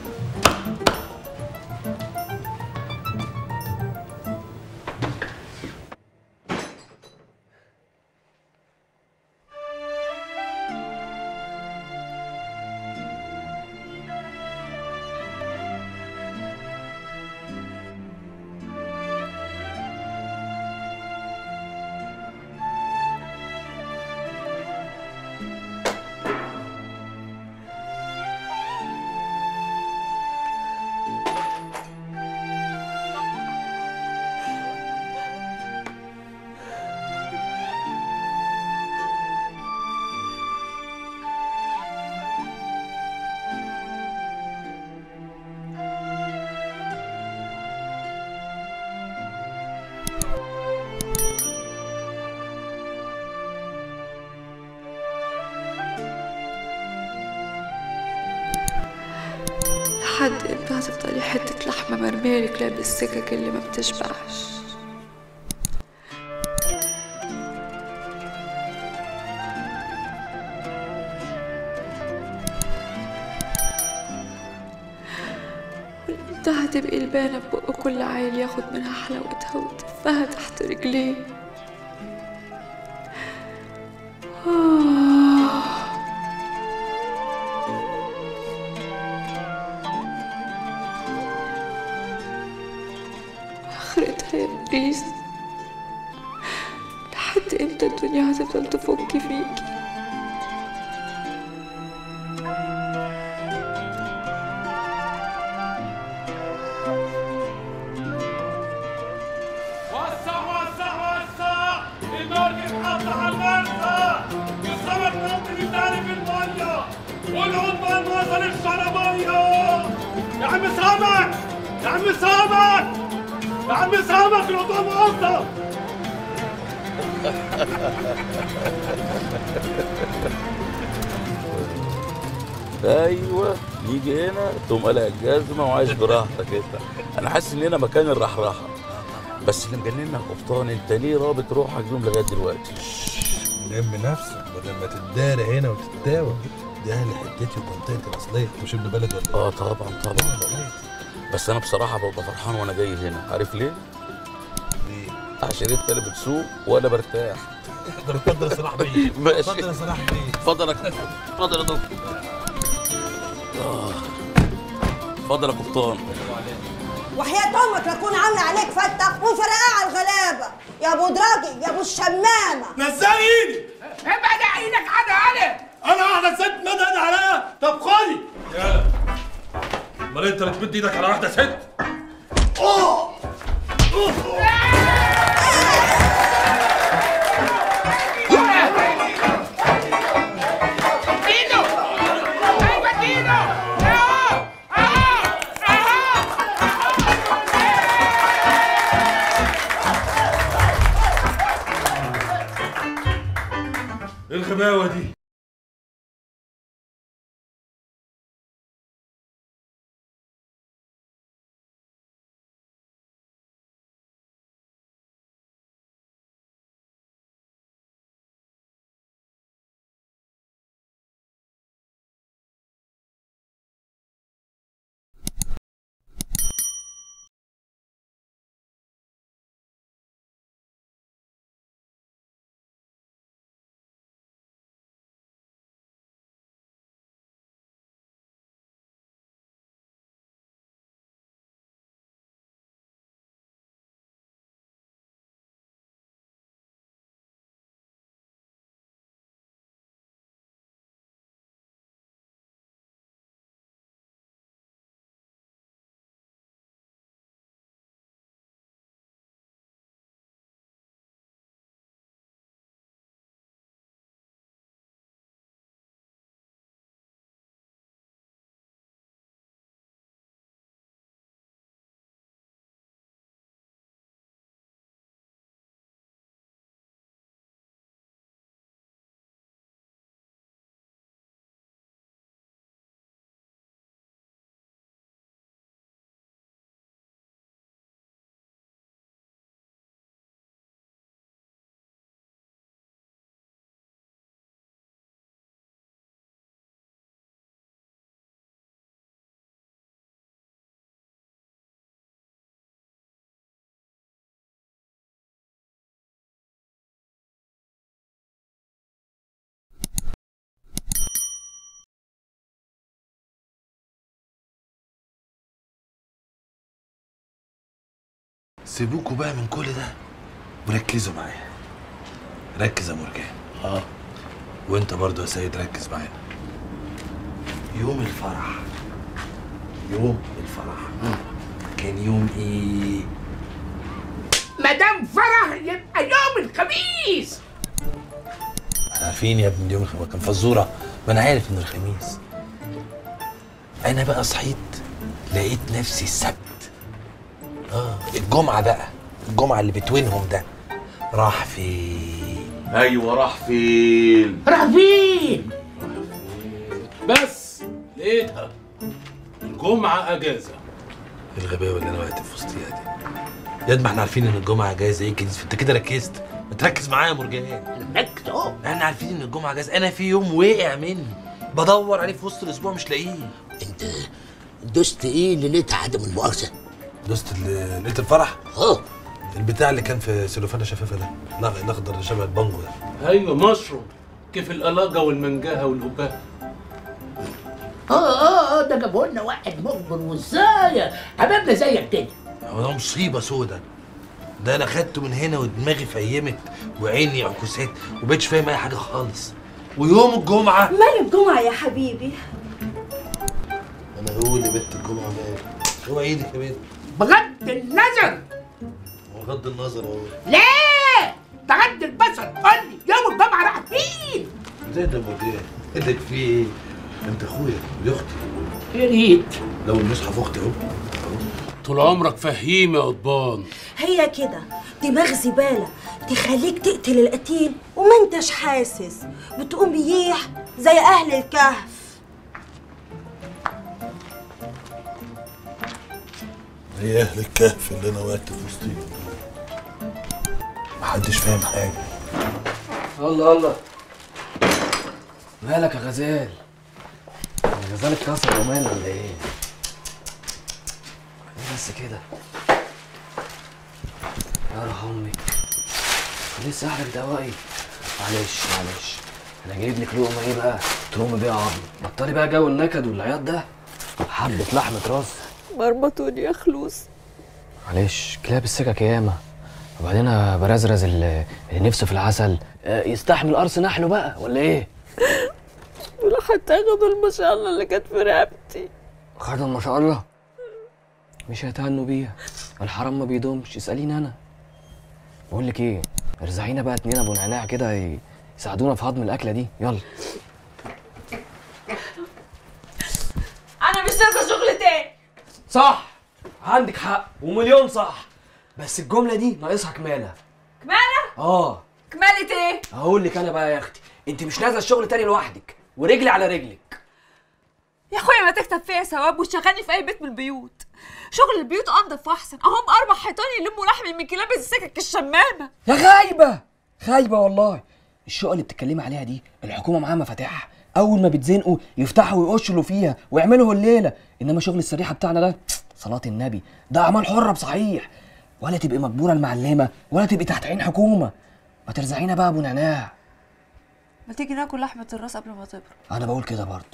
Speaker 17: لحد امتى هتفضلي حتة لحمة مرمية رجلها بالسكك اللي ما بتشبعش وامتى هتبقي البانة ببق كل عيل ياخد منها حلاوتها وتفها تحت رجليه آه. آخرتها يا إبليس لحد امتى الدنيا هتفضل تفك فيكي
Speaker 14: وسع وسع وسع المركب حط على المرسى السمك ممكن يتعرف في الميه والقطبان وصل الشربيه يا عم سامك يا عم سامك يا عم سامك القطبان وصل
Speaker 19: ايوه يجي هنا تقوم قلع الجزمه وعايش براحتك انت انا حاسس ان هنا مكان الرحراحه بس اللي مجننا يا قبطان انت ليه رابط روحك بيهم لغايه دلوقتي
Speaker 18: لم نفسك بدل ما تتدارى هنا وتتداوى دي اهل حتتي ومنطقتي الاصليه مش ابن بلد ولا
Speaker 19: اه طبعا طبعا بس انا بصراحه ببقى فرحان وانا جاي هنا عارف ليه؟
Speaker 18: ليه؟
Speaker 19: عشان انت اللي بتسوق وانا برتاح
Speaker 18: اتفضل اتفضل يا صلاح بيه
Speaker 19: ماشي
Speaker 18: اتفضل يا صلاح بيه
Speaker 19: اتفضل يا اتفضل يا دكتور آه. اتفضل يا قبطان
Speaker 20: وحياة امك لكون عامله عليك فتح وفرقاه على الغلابه يا ابو دراجي يا ابو الشمامه
Speaker 14: نزل ايدي ابعد ايدك عنها علي انا واحده ست مدد عليا طب خدي
Speaker 18: يلا امال انت اللي تمد ايدك على واحده ست
Speaker 14: اوه
Speaker 18: ايه الغباوه دي سيبوكوا بقى من كل ده وركزوا معايا ركز يا مرجان اه وانت برضو يا سيد ركز معانا يوم الفرح يوم الفرح كان يوم ايه
Speaker 21: مدام فرح يبقى يوم الخميس
Speaker 18: احنا عارفين يا ابني يوم الخميس كان فزوره ما انا عارف ان الخميس انا بقى صحيت لقيت نفسي السبت اه الجمعه بقى الجمعه اللي بتوينهم ده راح فين
Speaker 19: ايوه راح فين
Speaker 21: راح فين
Speaker 18: بس لقيتها الجمعه اجازه الغباوه اللي انا واقف في وسطيها دي ياد ما احنا عارفين ان الجمعه اجازه ايه كده انت كده ركزت ما تركز معايا يا مرجان
Speaker 21: ركز اهو
Speaker 18: احنا عارفين ان الجمعه اجازه انا في يوم وقع مني بدور عليه في وسط الاسبوع مش لاقيه
Speaker 21: انت دوست ايه اللي لقيت عدم المؤاخذه
Speaker 18: دوست ال- ليله الفرح
Speaker 21: اه
Speaker 18: البتاع اللي كان في سلوفانه شفافه ده الأخ- الاخضر اللي شبه البانجو ده
Speaker 13: ايوه مشروم كيف القلاقه والمنجاهه والهباء
Speaker 21: اه اه اه ده جابوا لنا واحد مخبر وازاي حبايبنا زيك كده
Speaker 18: هو ده مصيبه سودا ده انا خدته من هنا ودماغي فيمت وعيني عكوسات وبقتش فاهم اي حاجه خالص ويوم الجمعه
Speaker 20: مال الجمعة يا حبيبي
Speaker 18: انا هو اللي بنت الجمعه مال هو ايدك يا بنت
Speaker 21: بغض النظر
Speaker 18: بغض النظر اهو
Speaker 21: لا بغض البصر قول لي يوم الجمعه راح فين
Speaker 18: زي ده مرجان ايدك في ايه انت اخويا ودي اختي
Speaker 21: يا ريت
Speaker 18: لو المصحف اختي اهو
Speaker 13: طول عمرك فهيم يا قضبان
Speaker 20: هي كده دماغ زبالة تخليك تقتل القتيل وما انتش حاسس بتقوم ييح زي أهل الكهف
Speaker 18: هي اهل الكهف اللي انا واقف في وسطيهم محدش فاهم حاجه
Speaker 15: الله الله مالك يا غزال الغزال اتكسر يومين ولا ايه؟ ليه بس كده يا روح امك لسه احرق دوائي معلش معلش انا جايب لك لقمه ايه بقى ترومي بيها عظم بطلي بقى جو النكد والعياط ده حبه لحمه راس
Speaker 17: مرمطوني يا خلوص
Speaker 15: معلش كلاب السكك ياما وبعدين أنا برزرز اللي اللي نفسه في العسل آه، يستحمل قرص نحله بقى ولا ايه؟
Speaker 17: دول حتى ياخدوا ما شاء الله اللي كانت في رقبتي
Speaker 15: خدم ما شاء الله مش هيتهنوا بيها الحرام ما بيدومش اساليني انا بقول لك ايه ارزعينا بقى اتنين ابو نعناع كده ي- يساعدونا في هضم الاكله دي يلا
Speaker 17: انا مش نازله شغل تاني
Speaker 15: صح عندك حق ومليون صح بس الجمله دي ناقصها كماله
Speaker 17: كمالة
Speaker 15: اه
Speaker 17: كمالة ايه
Speaker 15: هقول لك انا بقى يا اختي انت مش نازله الشغل تاني لوحدك ورجلي على رجلك
Speaker 17: يا اخويا ما تكتب فيا ثواب وتشغلني في اي بيت من البيوت شغل البيوت انضف واحسن اهم اربع حيطان يلموا لحمي من كلاب السكك الشمامه
Speaker 15: يا خايبه خايبه والله الشقه اللي بتتكلمي عليها دي الحكومه معاها مفاتيحها اول ما بتزنقوا يفتحوا ويقشلوا فيها ويعملوا الليله انما شغل السريحه بتاعنا ده صلاه النبي ده اعمال حره بصحيح ولا تبقي مجبوره المعلمه ولا تبقي تحت عين حكومه ما ترزعينا بقى ابو نعناع
Speaker 17: ما تيجي ناكل لحمه الراس قبل ما تبرد
Speaker 15: انا بقول كده برضه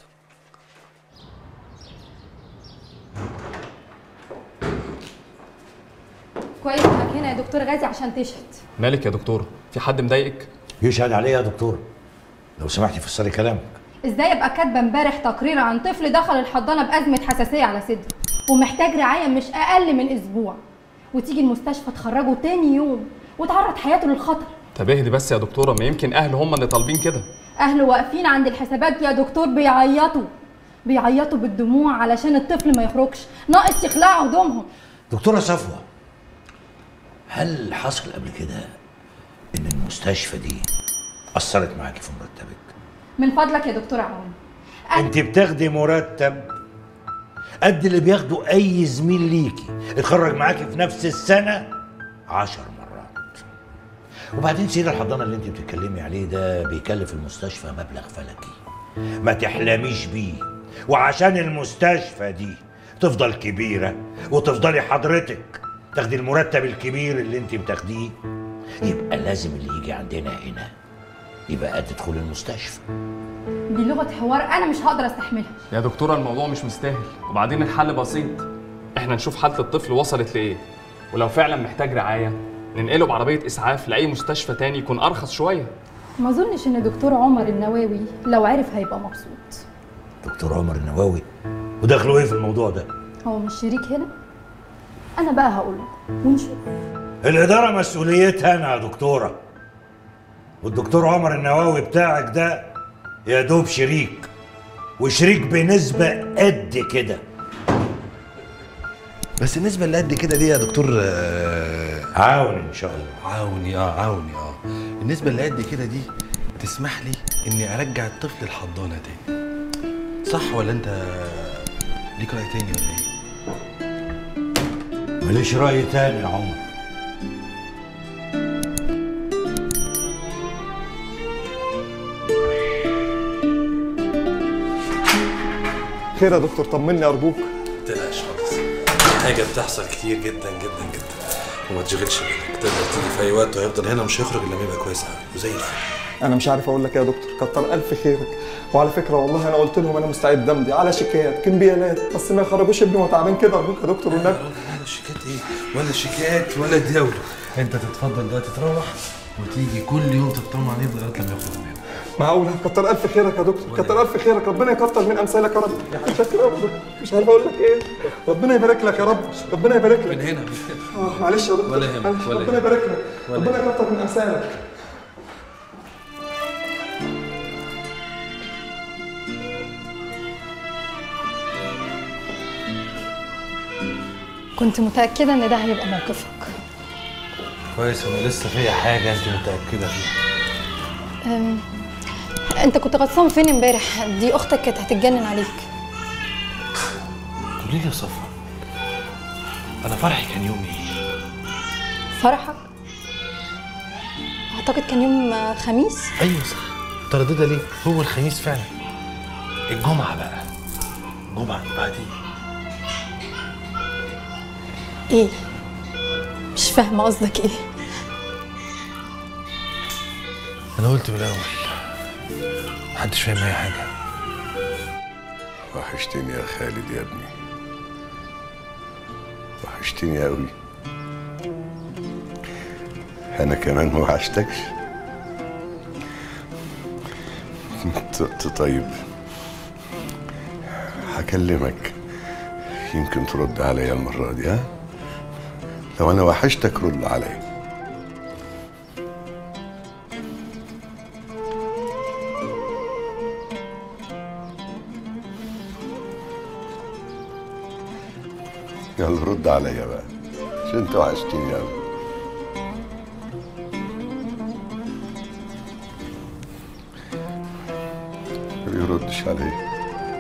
Speaker 7: كويس انك هنا يا دكتور غازي عشان تشهد
Speaker 4: مالك يا دكتور في حد مضايقك
Speaker 5: يشهد عليه يا دكتور لو سمحتي فسري كلامك
Speaker 7: ازاي ابقى كاتبه امبارح تقرير عن طفل دخل الحضانه بازمه حساسيه على صدره ومحتاج رعايه مش اقل من اسبوع وتيجي المستشفى تخرجه تاني يوم وتعرض حياته للخطر
Speaker 4: طب اهدي بس يا دكتوره ما يمكن اهل هم اللي طالبين كده
Speaker 7: اهله واقفين عند الحسابات يا دكتور بيعيطوا بيعيطوا بالدموع علشان الطفل ما يخرجش ناقص يخلعوا هدومهم
Speaker 5: دكتورة صفوة هل حصل قبل كده ان المستشفى دي اثرت معاكي في مرتبك
Speaker 7: من فضلك يا دكتور عون
Speaker 5: انت بتاخدي مرتب قد اللي بياخده اي زميل ليكي اتخرج معاكي في نفس السنه عشر مرات وبعدين سيد الحضانه اللي انت بتتكلمي عليه ده بيكلف المستشفى مبلغ فلكي ما تحلميش بيه وعشان المستشفى دي تفضل كبيره وتفضلي حضرتك تاخدي المرتب الكبير اللي انت بتاخديه يبقى لازم اللي يجي عندنا هنا يبقى قد دخول المستشفى
Speaker 7: دي لغه حوار انا مش هقدر استحملها
Speaker 4: يا دكتوره الموضوع مش مستاهل وبعدين الحل بسيط احنا نشوف حاله الطفل وصلت لايه ولو فعلا محتاج رعايه ننقله بعربيه اسعاف لاي مستشفى تاني يكون ارخص شويه
Speaker 7: ما اظنش ان دكتور عمر النواوي لو عرف هيبقى مبسوط
Speaker 5: دكتور عمر النواوي ودخله ايه في الموضوع ده
Speaker 7: هو مش شريك هنا انا بقى هقول له ونشوف
Speaker 5: الإدارة مسؤوليتها أنا يا دكتورة والدكتور عمر النواوي بتاعك ده يا دوب شريك وشريك بنسبة قد كده
Speaker 18: بس النسبه اللي قد كده دي يا دكتور آه،
Speaker 5: عاوني ان شاء الله
Speaker 18: عاوني اه عاوني اه النسبه اللي قد كده دي تسمح لي اني ارجع الطفل الحضانه تاني صح ولا انت ليك راي تاني ولا ايه
Speaker 5: ماليش رأي تاني يا عمر
Speaker 1: خير يا دكتور طمني ارجوك
Speaker 18: ما تقلقش خالص حاجه بتحصل كتير جدا جدا جدا وما تشغلش بالك تقدر تيجي في اي وقت وهيفضل هنا مش هيخرج الا لما يبقى كويس قوي وزي الفل
Speaker 1: انا مش عارف اقول لك إيه يا دكتور كتر الف خيرك وعلى فكره والله انا قلت لهم انا مستعد امضي على شيكات كمبيالات بس ما يخرجوش ابني وهو تعبان كده ارجوك يا دكتور والنبي
Speaker 18: ولا شيكات ايه ولا شيكات ولا دولة انت تتفضل دلوقتي تروح وتيجي كل يوم تطمن عليه لغايه لما يخرج من هنا
Speaker 1: معقولة كتر الف خيرك يا دكتور كتر الف خيرك ربنا يكتر من امثالك يا رب شكرا يا دكتور مش عارف اقول لك ايه ربنا يبارك لك يا رب ربنا يبارك لك
Speaker 18: من هنا
Speaker 1: اه معلش يا دكتور
Speaker 18: ولا يهمك،
Speaker 1: معلش،
Speaker 18: ولا
Speaker 1: ربنا
Speaker 18: يهمك.
Speaker 1: يبارك لك
Speaker 18: ولا
Speaker 1: ربنا يكتر من امثالك
Speaker 7: كنت متاكده ان ده هيبقى موقفك
Speaker 18: كويس انا لسه فيا حاجه انت متاكده فيها
Speaker 7: أم، انت كنت غطسان فين امبارح دي اختك كانت هتتجنن عليك
Speaker 18: قولي لي يا صفا انا فرحي كان يوم ايه
Speaker 7: فرحك اعتقد كان يوم آه، خميس
Speaker 18: ايوه صح ترددها ليه هو الخميس فعلا الجمعه بقى الجمعه اللي بعديه
Speaker 7: ايه مش فاهمه قصدك ايه
Speaker 18: انا قلت من الاول محدش فاهم اي حاجه
Speaker 8: وحشتني يا خالد يا ابني وحشتني قوي انا كمان ما وحشتكش ط- ط- طيب هكلمك يمكن ترد عليا المرة دي ها لو انا وحشتك رد عليا يلا رد عليا بقى عشان انت وحشتني قوي ما بيردش عليا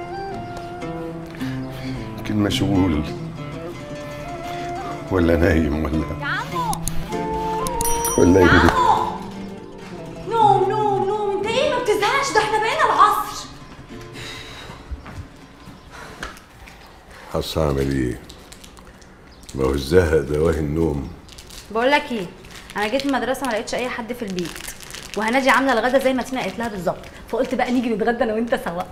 Speaker 8: يمكن مشغول ولا نايم ولا ولا ايه
Speaker 9: نوم نوم نوم انت ايه ما بتزهقش ده احنا بقينا العصر
Speaker 8: حصل اعمل ايه ما هو الزهق دواه النوم
Speaker 16: بقول لك ايه انا جيت المدرسه ما لقيتش اي حد في البيت وهنادي عامله الغدا زي ما تينا قالت لها بالظبط فقلت بقى نيجي نتغدى انا وانت سوا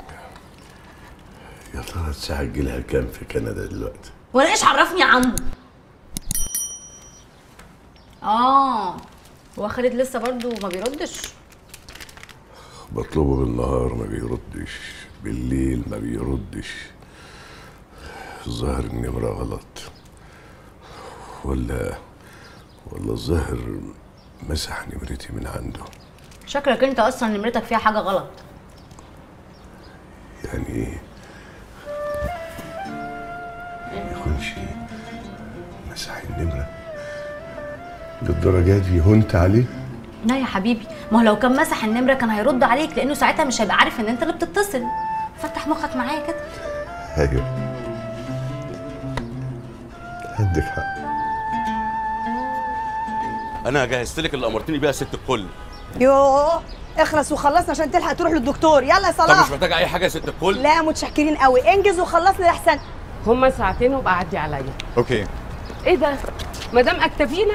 Speaker 8: يا ترى الساعة تجيلها كام في كندا دلوقتي
Speaker 9: وانا ايش عرفني يا عمو
Speaker 16: اه هو خالد لسه برضو ما بيردش
Speaker 8: بطلبه بالنهار ما بيردش بالليل ما بيردش الظاهر النمرة غلط ولا ولا الظاهر مسح نمرتي من عنده
Speaker 16: شكلك انت اصلا نمرتك فيها حاجه غلط
Speaker 8: يعني ايه يكونش مسح النمرة للدرجة دي هنت عليه
Speaker 16: لا يا حبيبي ما هو لو كان مسح النمره كان هيرد عليك لانه ساعتها مش هيبقى عارف ان انت اللي بتتصل فتح مخك معايا كده
Speaker 8: ايوه عندك حق
Speaker 19: انا جهزت لك اللي امرتني بيها يا ست الكل
Speaker 2: يوه اخلص وخلصنا عشان تلحق تروح للدكتور يلا يا
Speaker 19: طب
Speaker 2: صلاح
Speaker 19: مش محتاجه اي حاجه يا ست الكل
Speaker 2: لا متشكرين قوي انجز وخلصنا احسن
Speaker 22: هما ساعتين وابقى عدي عليا
Speaker 19: اوكي
Speaker 22: ايه ده مدام اكتفينا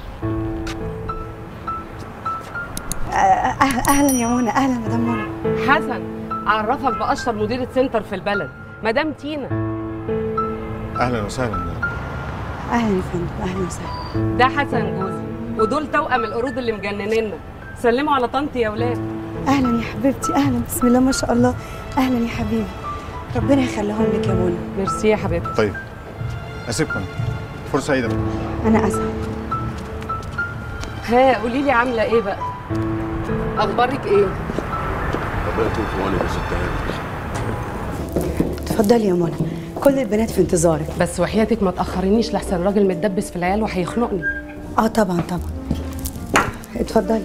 Speaker 2: آه، أه- اهلا يا منى اهلا مدام منى
Speaker 22: حسن اعرفك باشطر مديره سنتر في البلد مدام تينا
Speaker 1: اهلا وسهلا
Speaker 6: اهلا يا فندم اهلا وسهلا
Speaker 22: ده حسن جوزي ودول توأم القرود اللي مجننينا سلموا على طنطي يا ولاد
Speaker 6: اهلا يا حبيبتي اهلا بسم الله ما شاء الله اهلا يا حبيبي ربنا يخليهم لك يا منى
Speaker 22: ميرسي يا حبيبتي
Speaker 11: طيب اسيبكم فرصه سعيده
Speaker 6: انا اسعد
Speaker 22: ها قولي لي عامله ايه بقى اخبارك ايه
Speaker 19: ربنا يكون في عونك يا ست هاني
Speaker 6: اتفضلي يا منى كل البنات في انتظارك
Speaker 22: بس وحياتك ما تاخرينيش لحسن الراجل متدبس في العيال وهيخنقني
Speaker 6: اه طبعا طبعا اتفضلي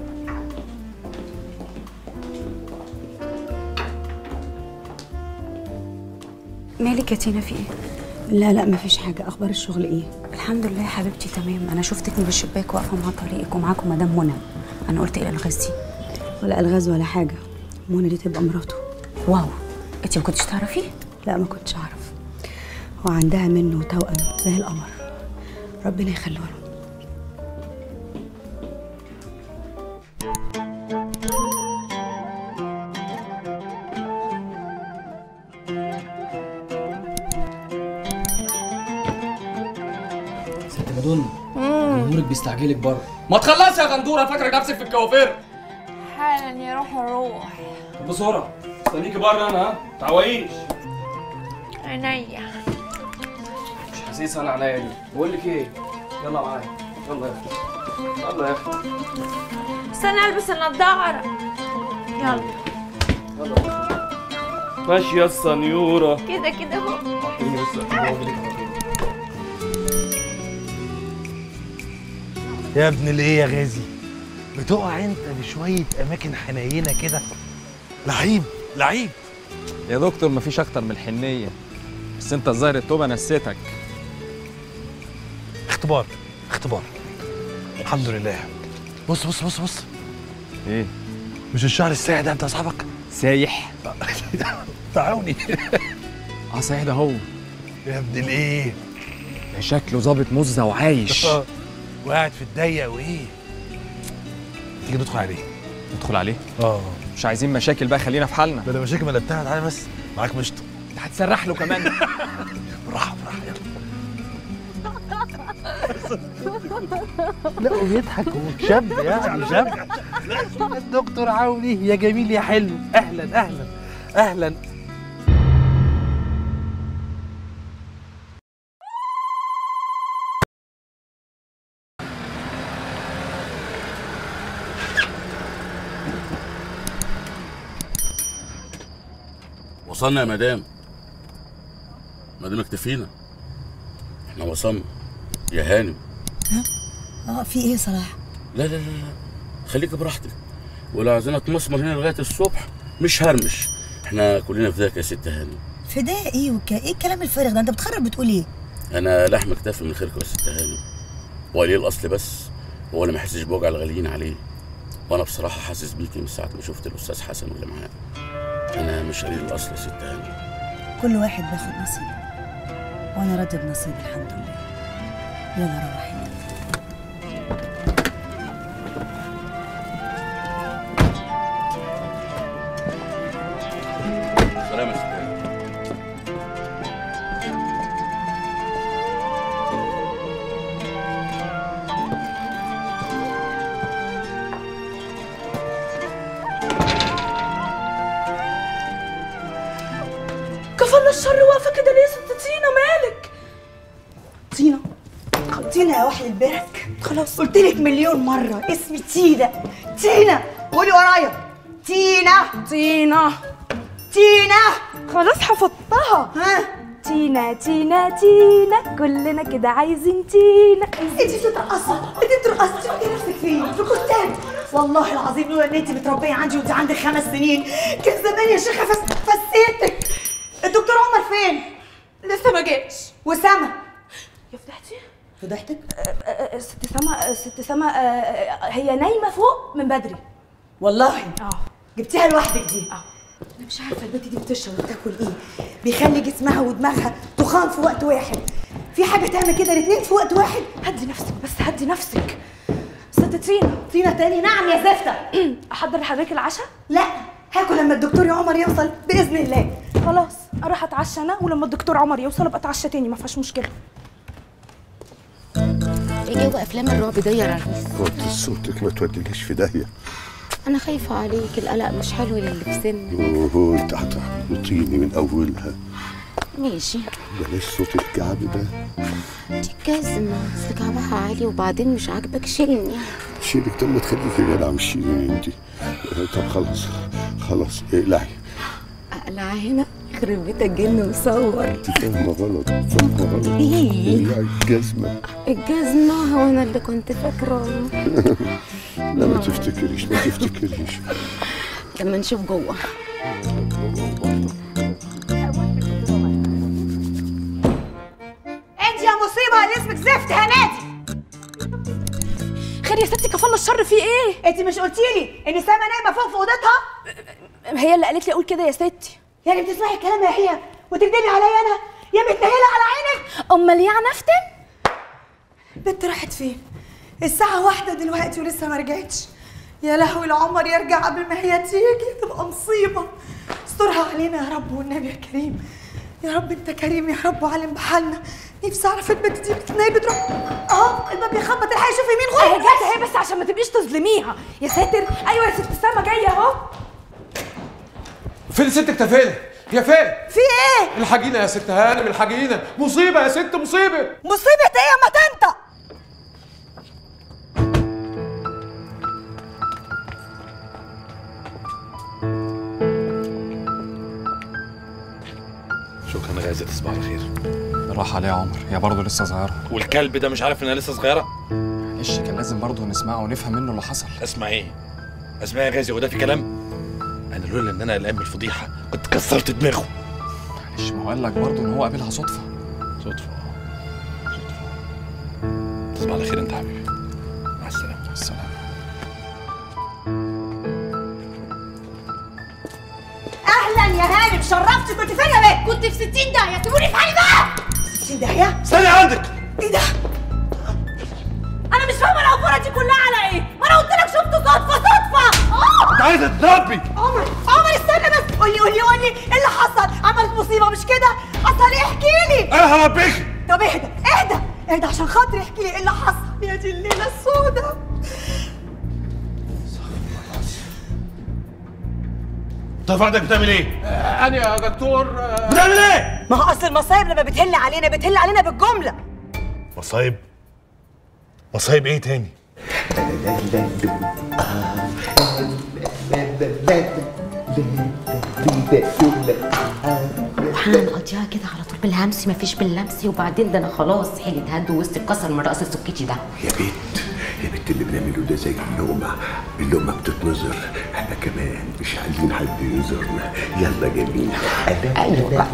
Speaker 6: مالك يا تينا في ايه؟ لا لا مفيش حاجة أخبار الشغل إيه؟ الحمد لله يا حبيبتي تمام أنا شفتك من الشباك واقفة مع طريقك ومعاكم مدام منى أنا قلت إيه الغاز دي؟ ولا الغاز ولا حاجة منى دي تبقى مراته واو أنت ما كنتش تعرفي؟ لا ما كنتش أعرف وعندها منه توأم زي القمر ربنا يخليه لهم
Speaker 15: ست مدن جمهورك بيستعجلك بره ما تخلصي يا غندوره فاكره نفسك في الكوافير
Speaker 17: حالا يا روح الروح
Speaker 15: بسرعه استنيكي بره انا ها تعويش
Speaker 17: عينيا
Speaker 15: مش حسيس انا عليا دي بقول لك ايه يلا معايا يلا يا اخي يلا يا اخي
Speaker 17: استنى البس النضاره يلا
Speaker 15: يلا ماشي يا السنيوره
Speaker 17: كده كده اهو
Speaker 15: اعطيني بس أقول لك على طول.
Speaker 10: يا ابن الايه يا غازي بتقع انت بشويه اماكن حنينه كده لعيب لعيب
Speaker 4: يا دكتور مفيش اكتر من الحنيه بس انت الظاهر التوبه نسيتك
Speaker 10: اختبار اختبار الحمد لله بص بص بص بص
Speaker 4: ايه
Speaker 10: مش الشعر الساعي ده انت اصحابك
Speaker 4: سايح
Speaker 10: تعاوني
Speaker 4: اه صحيح ده هو
Speaker 10: يا ابن الايه
Speaker 4: ده شكله ظابط مزه وعايش
Speaker 10: وقاعد في الضيق وايه تيجي ندخل عليه
Speaker 4: ندخل عليه
Speaker 10: اه
Speaker 4: مش عايزين مشاكل بقى خلينا في حالنا
Speaker 10: بلا مشاكل ما بتاعت تعالى بس معاك مشط
Speaker 4: انت هتسرح له كمان
Speaker 10: براحه براحه لا وبيضحك وشاب يعني شاب الدكتور عوني يا جميل يا حلو اهلا اهلا اهلا
Speaker 19: وصلنا يا مدام مدام اكتفينا احنا وصلنا يا هانم
Speaker 6: اه في ايه صلاح؟
Speaker 19: لا لا لا لا خليك براحتك ولو عايزين اتمسمر هنا لغايه الصبح مش هرمش احنا كلنا في ذاك يا ست هانم
Speaker 6: فداء ايه وك... ايه الكلام الفارغ ده انت بتخرب بتقول ايه؟
Speaker 19: انا لحم اكتفي من خيركم يا ست هانم وليه الاصل بس هو اللي ما يحسش بوجع الغاليين عليه وانا بصراحه حاسس بيكي من ساعه ما شفت الاستاذ حسن واللي معاه انا مش قليل الاصل يا ست هانم
Speaker 6: كل واحد بياخد نصيبه وانا راضي بنصيبي الحمد لله يلا روحي
Speaker 19: سلام يا ست هانم
Speaker 2: كفل الشر واقفه كده ليه يا ست تينا مالك تينا تينا يا وحي البرك خلاص قلت لك مليون مره اسمي تينا تينا قولي ورايا تينا تينا تينا خلاص حفظتها ها
Speaker 17: تينا تينا تينا كلنا كده عايزين تينا
Speaker 2: انت بتترقصي انت بترقصي انت فاكره نفسك فين في كتاب والله العظيم لولا ان انت متربيه عندي وانت عندك خمس سنين كان زمان يا شيخه فس... فسيتك الدكتور عمر فين لسه ما جاش وسما
Speaker 17: يا فضحتي
Speaker 2: فضحتك
Speaker 17: ست سما ست سما هي نايمه فوق من بدري
Speaker 2: والله
Speaker 17: اه
Speaker 2: جبتيها لوحدك دي اه انا مش عارفه البنت دي بتشرب وتاكل ايه بيخلي جسمها ودماغها تخان في وقت واحد في حاجه تعمل كده الاثنين في وقت واحد
Speaker 17: هدي نفسك بس هدي نفسك ست تينا
Speaker 2: تينا تاني نعم يا زفته
Speaker 17: احضر لحضرتك العشاء
Speaker 2: لا هاكل لما الدكتور يا عمر يوصل باذن الله
Speaker 17: خلاص اروح اتعشى انا ولما الدكتور عمر يوصل ابقى اتعشى تاني ما فيهاش مشكله
Speaker 3: ايه جو افلام الرعب ده يا ريس
Speaker 8: وطي صوتك ما تودينيش في داهيه
Speaker 3: انا خايفه عليك القلق مش حلو للي في سنك
Speaker 8: اوه انت هتحبطيني من اولها
Speaker 3: ماشي
Speaker 8: بلاش صوت الكعب ده
Speaker 3: دي جزمة اصل كعبها عالي وبعدين مش عاجبك شيلني
Speaker 8: شيلك طب ما تخليكي جدع مش شيليني انت طب خلاص خلاص اقلعي
Speaker 3: اقلع هنا يخرب بيتك جن مصور
Speaker 8: انت فاهمه غلط فاهمه غلط
Speaker 3: إيه؟
Speaker 8: اقلعي الجزمه
Speaker 3: الجزمة هو انا اللي كنت فاكرة
Speaker 8: لا ما تفتكريش ما تفتكريش
Speaker 3: لما نشوف جوه
Speaker 2: انت يا مصيبه اللي اسمك زفت هنادي
Speaker 9: خير يا ستي كفالة الشر في ايه؟
Speaker 2: انت مش قلتي لي ان سما نايمه فوق في اوضتها
Speaker 9: هي اللي قالت لي اقول كده يا ستي
Speaker 2: يعني بتسمعي الكلام يا هي وتكدبي عليا انا يا متنيله على عينك
Speaker 9: امال ليه عنفتن
Speaker 2: بنت راحت فين الساعه واحدة دلوقتي ولسه ما رجعتش يا لهوي العمر يرجع قبل ما هي تيجي تبقى مصيبه استرها علينا يا رب والنبي يا كريم يا رب انت كريم يا رب وعالم بحالنا نفسي اعرف البنت دي بتنام بتروح اه الباب بيخبط الحقي شوفي مين
Speaker 9: اهي
Speaker 2: غير
Speaker 9: جت اهي بس عشان ما تبقيش تظلميها يا ساتر ايوه يا ست سما جايه اهو
Speaker 12: فين ستك تفين يا فين
Speaker 2: في ايه
Speaker 12: الحاجينا يا ست هانم الحاجينا مصيبه يا ست مصيبه
Speaker 2: مصيبه ايه يا ما تنطق
Speaker 18: شكرا يا غازي تصبح على خير
Speaker 4: بالراحه عليها يا عمر هي برضه لسه صغيره
Speaker 18: والكلب ده مش عارف انها لسه صغيره
Speaker 4: معلش كان لازم برضه نسمعه ونفهم منه اللي حصل
Speaker 18: اسمع ايه اسمع يا غازي وده في كلام انا لولا ان انا قلقان من الفضيحه كنت كسرت دماغه
Speaker 4: معلش ما هو قال لك برضه ان هو قابلها صدفه
Speaker 18: صدفه تصبح على خير انت يا حبيبي مع السلامه
Speaker 4: مع السلامه
Speaker 2: اهلا يا هانم شرفتي كنت فين يا بنت كنت في 60 داهيه سيبوني في حالي بقى 60 داهيه
Speaker 18: استني عندك
Speaker 2: ايه ده انا مش فاهمه العباره دي كلها على ايه ما انا قلت لك شفته صدفه صدفه اه
Speaker 18: انت عايزه تتربي
Speaker 2: عمر عمر استنى بس قولي قولي قولي ايه اللي حصل عملت مصيبه مش كده حصل ايه احكي لي
Speaker 18: انا هربيك
Speaker 2: طب اهدى اهدى اهدى عشان خاطري احكي لي ايه اللي حصل يا دي الليله السوداء
Speaker 18: طب عندك بتعمل ايه؟
Speaker 12: انا يا دكتور
Speaker 18: بتعمل ايه؟
Speaker 2: ما هو اصل المصايب لما بتهل علينا بتهل علينا بالجمله
Speaker 18: مصايب مصايب ايه تاني؟
Speaker 3: وهنقضيها كده على طول بالهمس مفيش باللمس وبعدين ده انا خلاص حيلي اتهد ووسط اتكسر من رأس السكتي ده
Speaker 8: يا بنت يا بنت اللي بنعمله ده زي اللقمة اللقمة بتتنظر احنا كمان مش عايزين حد ينظرنا يلا جميل
Speaker 3: ايوه بقى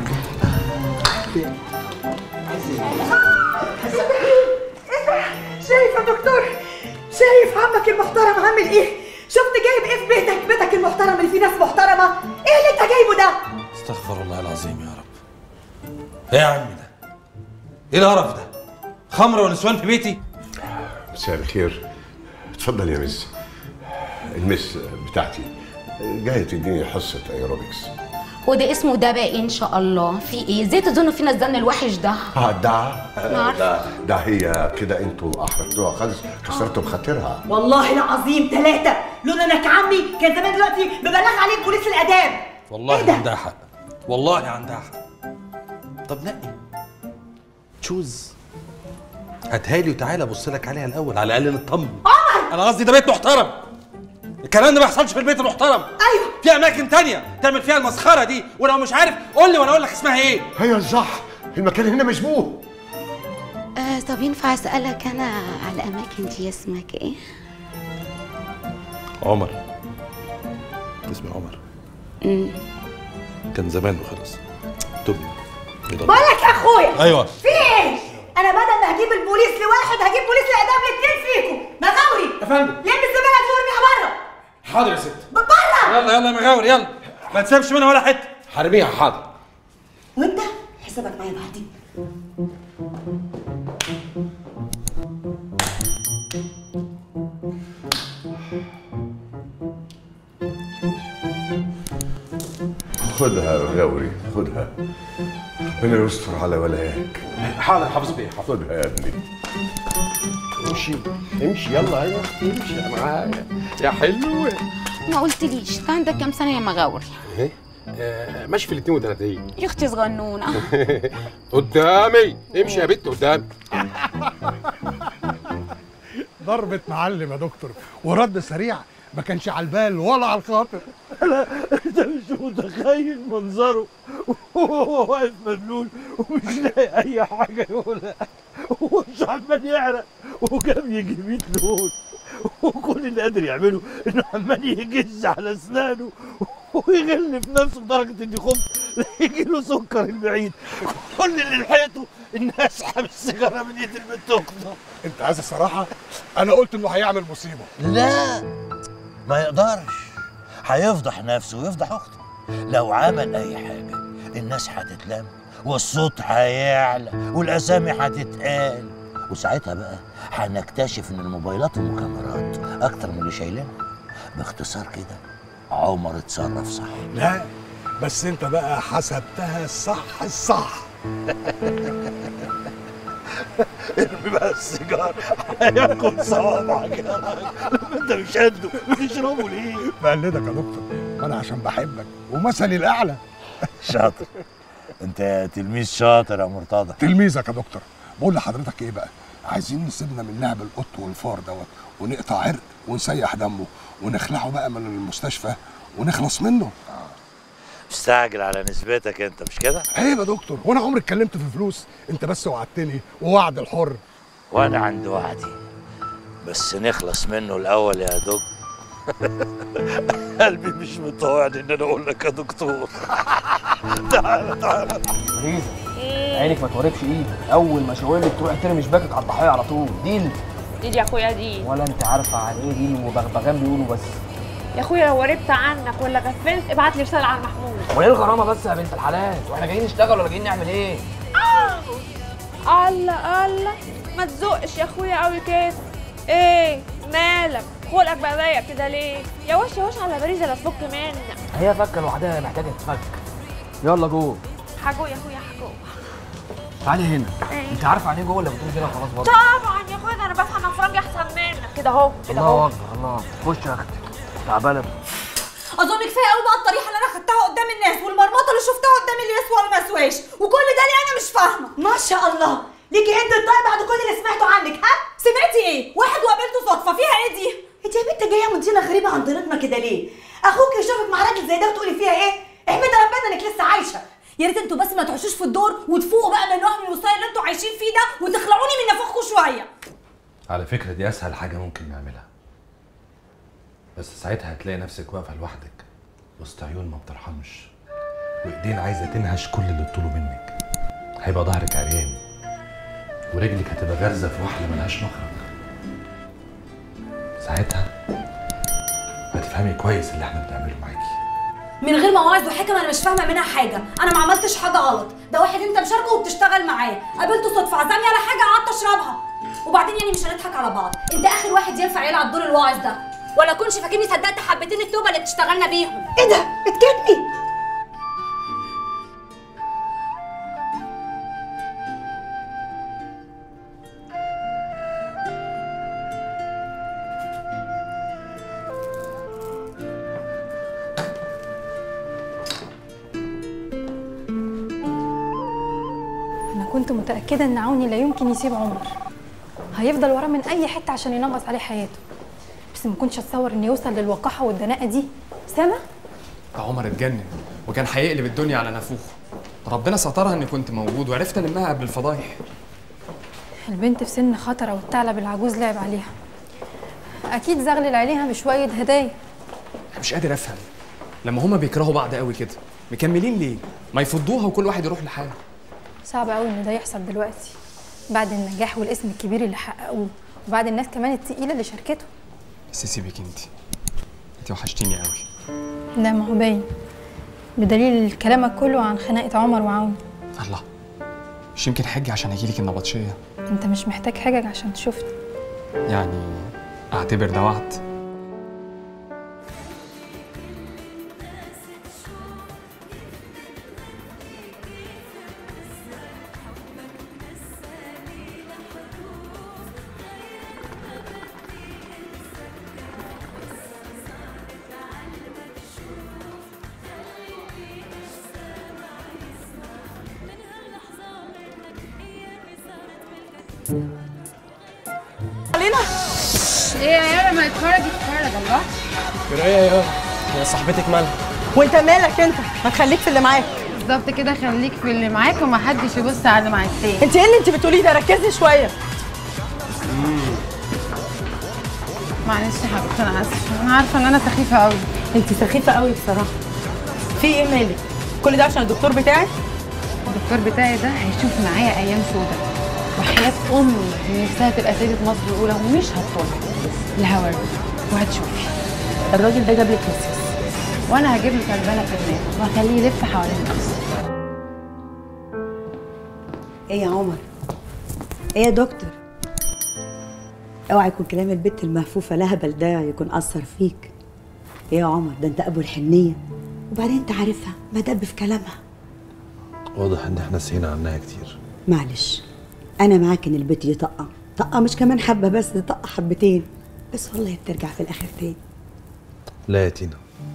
Speaker 2: شايف يا دكتور شايف عمك المحترم عامل ايه شفت جايب ايه في بيتك بيتك المحترم اللي فيه ناس محترمه ايه اللي انت جايبه ده
Speaker 18: استغفر الله العظيم يا رب ايه يا عم ده؟ ايه القرف ده؟ خمره ونسوان في بيتي؟
Speaker 8: مساء الخير اتفضل يا مس المس بتاعتي جاية تديني حصة ايروبكس
Speaker 3: وده اسمه ده بقى إيه ان شاء الله في ايه ازاي تظنوا فينا الزن الوحش ده
Speaker 8: اه ده
Speaker 3: عارفة.
Speaker 8: ده ده هي كده انتوا احرجتوها خالص كسرتوا بخاطرها
Speaker 2: والله العظيم ثلاثة لولا انك عمي كان زمان دلوقتي ببلغ عليك بوليس الاداب
Speaker 18: والله عندها حق والله عندها حق طب نقي تشوز هاتها لي وتعالى ابص لك عليها الاول على الاقل نطمن
Speaker 2: عمر
Speaker 18: انا قصدي ده بيت محترم الكلام ده ما يحصلش في البيت المحترم
Speaker 2: ايوه
Speaker 18: في اماكن تانية تعمل فيها المسخره دي ولو مش عارف قول لي وانا اقول لك اسمها ايه
Speaker 8: هي صح المكان هنا مشبوه
Speaker 3: آه طب ينفع اسالك انا على الاماكن دي اسمك ايه
Speaker 18: عمر اسمي عمر
Speaker 3: امم
Speaker 18: كان زمان وخلص تبني
Speaker 2: بقولك يا اخويا
Speaker 18: ايوه
Speaker 2: في ايه انا بدل ما هجيب البوليس لواحد هجيب بوليس الاداب لاثنين فيكم مغاوري
Speaker 12: يا فندم
Speaker 2: لم الزباله دي وارميها بره
Speaker 12: حاضر يا ست
Speaker 2: بره
Speaker 18: يلا يلا يا مغاور يلا ما تسيبش منها ولا حته
Speaker 12: حرميها حاضر
Speaker 2: وانت حسابك معايا بعدين
Speaker 8: خدها يا غوري خدها ربنا يستر على ولاك
Speaker 18: حاضر حافظ بيه
Speaker 8: خدها يا ابني امشي امشي يلا يا اختي امشي يا معايا يا حلوه
Speaker 3: ما قلتليش انت عندك كام سنه يا مغاور
Speaker 8: ايه آه، ماشي في ال 32
Speaker 3: يا اختي صغنونه
Speaker 8: قدامي امشي يا بنت قدامي
Speaker 13: ضربة معلم يا دكتور ورد سريع ما كانش على البال ولا على الخاطر
Speaker 5: لا انت مش متخيل منظره وهو واقف مبلول ومش لاقي اي حاجه يقولها ومش عمال يعرق وكان يجي 100 لون وكل اللي قادر يعمله انه عمال يجز على اسنانه ويغل في نفسه لدرجه اني خفت يجي له سكر البعيد كل اللي لحقته اني اسحب السيجاره من ايد البنت اخته
Speaker 13: انت عايز الصراحة انا قلت انه هيعمل مصيبة
Speaker 5: لا ما يقدرش هيفضح نفسه ويفضح اخته لو عمل اي حاجه الناس هتتلم والصوت هيعلى والاسامي هتتقال وساعتها بقى هنكتشف ان الموبايلات والمكاميرات اكتر من اللي شايلينها باختصار كده عمر اتصرف صح
Speaker 13: لا بس انت بقى حسبتها الصح الصح
Speaker 5: ارمي بقى السيجار هياكل صوابعك يا راجل لما انت مش قده بتشربه ليه؟
Speaker 13: بقلدك يا دكتور ما انا عشان بحبك ومثلي الاعلى
Speaker 5: شاطر انت تلميذ شاطر يا مرتضى
Speaker 13: تلميذك يا دكتور بقول لحضرتك ايه بقى عايزين نسيبنا من لعب القط والفار دوت ونقطع عرق ونسيح دمه ونخلعه بقى من المستشفى ونخلص منه
Speaker 5: مستعجل على نسبتك انت مش كده؟
Speaker 13: عيب يا دكتور وانا عمري اتكلمت في فلوس انت بس وعدتني ووعد الحر
Speaker 5: وانا عند وعدي بس نخلص منه الاول يا دك قلبي مش مطوعني ان انا اقول لك يا دكتور تعالى تعالى
Speaker 15: مريزة عينك ما توريكش ايدك اول ما شاورلك تروح ترمي شباكك على الضحيه على طول ديل
Speaker 17: دي يا اخويا دي
Speaker 15: ولا انت عارفه عن ايه ديل وبغبغان بيقولوا بس
Speaker 17: يا اخويا لو وربت عنك ولا غفلت ابعت لي رساله على محمود
Speaker 15: وايه الغرامه بس يا بنت الحلال واحنا جايين نشتغل ولا جايين نعمل ايه
Speaker 17: الله الله ما تزقش يا اخويا قوي كده ايه مالك خلقك بقى ضيق كده ليه يا وش يا وش على باريزه لا تفك منك
Speaker 15: هي فكه لوحدها محتاجه تتفك يلا جوه
Speaker 17: حاجو يا اخويا حاجو
Speaker 15: تعالي هنا
Speaker 17: إيه؟
Speaker 15: انت عارفه عن ايه جوه ولا بتقولي كده خلاص برضه
Speaker 17: طبعا يا اخويا ده انا بفهم افرنجي احسن منك كده اهو كده
Speaker 15: الله
Speaker 17: اهو
Speaker 15: اكبر الله خش يا اختي تعبانه
Speaker 2: اظن كفايه قوي بقى الطريحه اللي انا خدتها قدام الناس والمرمطه اللي شفتها قدام اللي يسوى ولا ما يسواش وكل ده اللي انا مش فاهمه ما شاء الله ليكي انت الطيب بعد كل اللي سمعته عنك ها سمعتي ايه واحد وقابلته صدفه فيها ايه دي انت يا بنت جايه مدينه غريبه عن طريقنا كده ليه اخوك يشوفك مع راجل زي ده وتقولي فيها ايه احمد ربنا انك لسه عايشه يا ريت انتوا بس ما تعيشوش في الدور وتفوقوا بقى من وهم الوصايه اللي انتوا عايشين فيه ده وتخلعوني من نفوخكم شويه
Speaker 18: على فكرة دي أسهل حاجة ممكن نعملها بس ساعتها هتلاقي نفسك واقفة لوحدك وسط عيون ما بترحمش وإيدين عايزة تنهش كل اللي تطوله منك هيبقى ظهرك عريان ورجلك هتبقى غارزة في وحل ملهاش مخرج ساعتها هتفهمي كويس اللي احنا بنعمله معاكي
Speaker 2: من غير مواعظ وحكم انا مش فاهمه منها حاجه انا ما عملتش حاجه غلط ده واحد انت مشاركه وبتشتغل معاه قابلته صدفه عزمني على حاجه قعدت اشربها وبعدين يعني مش هنضحك على بعض انت اخر واحد ينفع يلعب دور الواعظ ده ولا كنش فاكرني صدقت حبتين التوبه اللي بتشتغلنا بيهم ايه ده بتكتني
Speaker 7: انا كنت متاكده ان عوني لا يمكن يسيب عمر هيفضل وراه من اي حته عشان ينغص عليه حياته بس ما كنتش اتصور انه يوصل للوقاحه والدناءه دي سامع
Speaker 4: ده عمر اتجنن وكان هيقلب الدنيا على نافوخه ربنا سترها اني كنت موجود وعرفت المها قبل الفضايح
Speaker 7: البنت في سن خطره والثعلب العجوز لعب عليها اكيد زغلل عليها بشويه هدايا
Speaker 4: أنا مش قادر افهم لما هما بيكرهوا بعض قوي كده مكملين ليه ما يفضوها وكل واحد يروح لحاله
Speaker 7: صعب قوي ان ده يحصل دلوقتي بعد النجاح والاسم الكبير اللي حققوه وبعد الناس كمان التقيله اللي شاركته
Speaker 4: بس سيبك انت انت وحشتيني قوي
Speaker 7: ده ما هو باين بدليل كلامك كله عن خناقه عمر وعون
Speaker 4: الله مش يمكن حجي عشان اجيلك النبطشيه
Speaker 7: انت مش محتاج حاجه عشان تشوفني
Speaker 4: يعني اعتبر ده وعد
Speaker 2: علينا
Speaker 14: ايه يا يارا ما يتفرج يتفرج الله
Speaker 15: جرايه يا يارا هي صاحبتك مالها
Speaker 2: وانت مالك انت ما تخليك في اللي معاك
Speaker 14: بالظبط كده خليك في اللي معاك ومحدش يبص على اللي مع التاني
Speaker 2: انت ايه اللي انت بتقوليه ده ركزي شويه
Speaker 14: معلش يا حبيبتي انا اسفه انا عارفه ان انا سخيفه قوي
Speaker 2: انت سخيفه قوي بصراحه في ايه مالك كل ده عشان الدكتور بتاعك
Speaker 14: الدكتور بتاعي ده هيشوف معايا ايام سودة وحياة امي اللي نفسها تبقى سيدة مصر الاولى ومش هتطولها الهوا وهتشوفي الراجل ده جاب لك مسيس وانا هجيب له كلبانه في دماغه وهخليه يلف حوالين نفسه
Speaker 6: ايه يا عمر ايه يا دكتور اوعى يكون كلام البت المهفوفه لهبل ده يكون اثر فيك ايه يا عمر ده انت ابو الحنيه وبعدين انت عارفها ما دب في كلامها
Speaker 18: واضح ان احنا سهينا عنها كتير
Speaker 6: معلش انا معاك ان البت دي طاقه طاقه مش كمان حبه بس دي طاقه حبتين بس والله بترجع في الاخر تاني
Speaker 18: لا يا تينا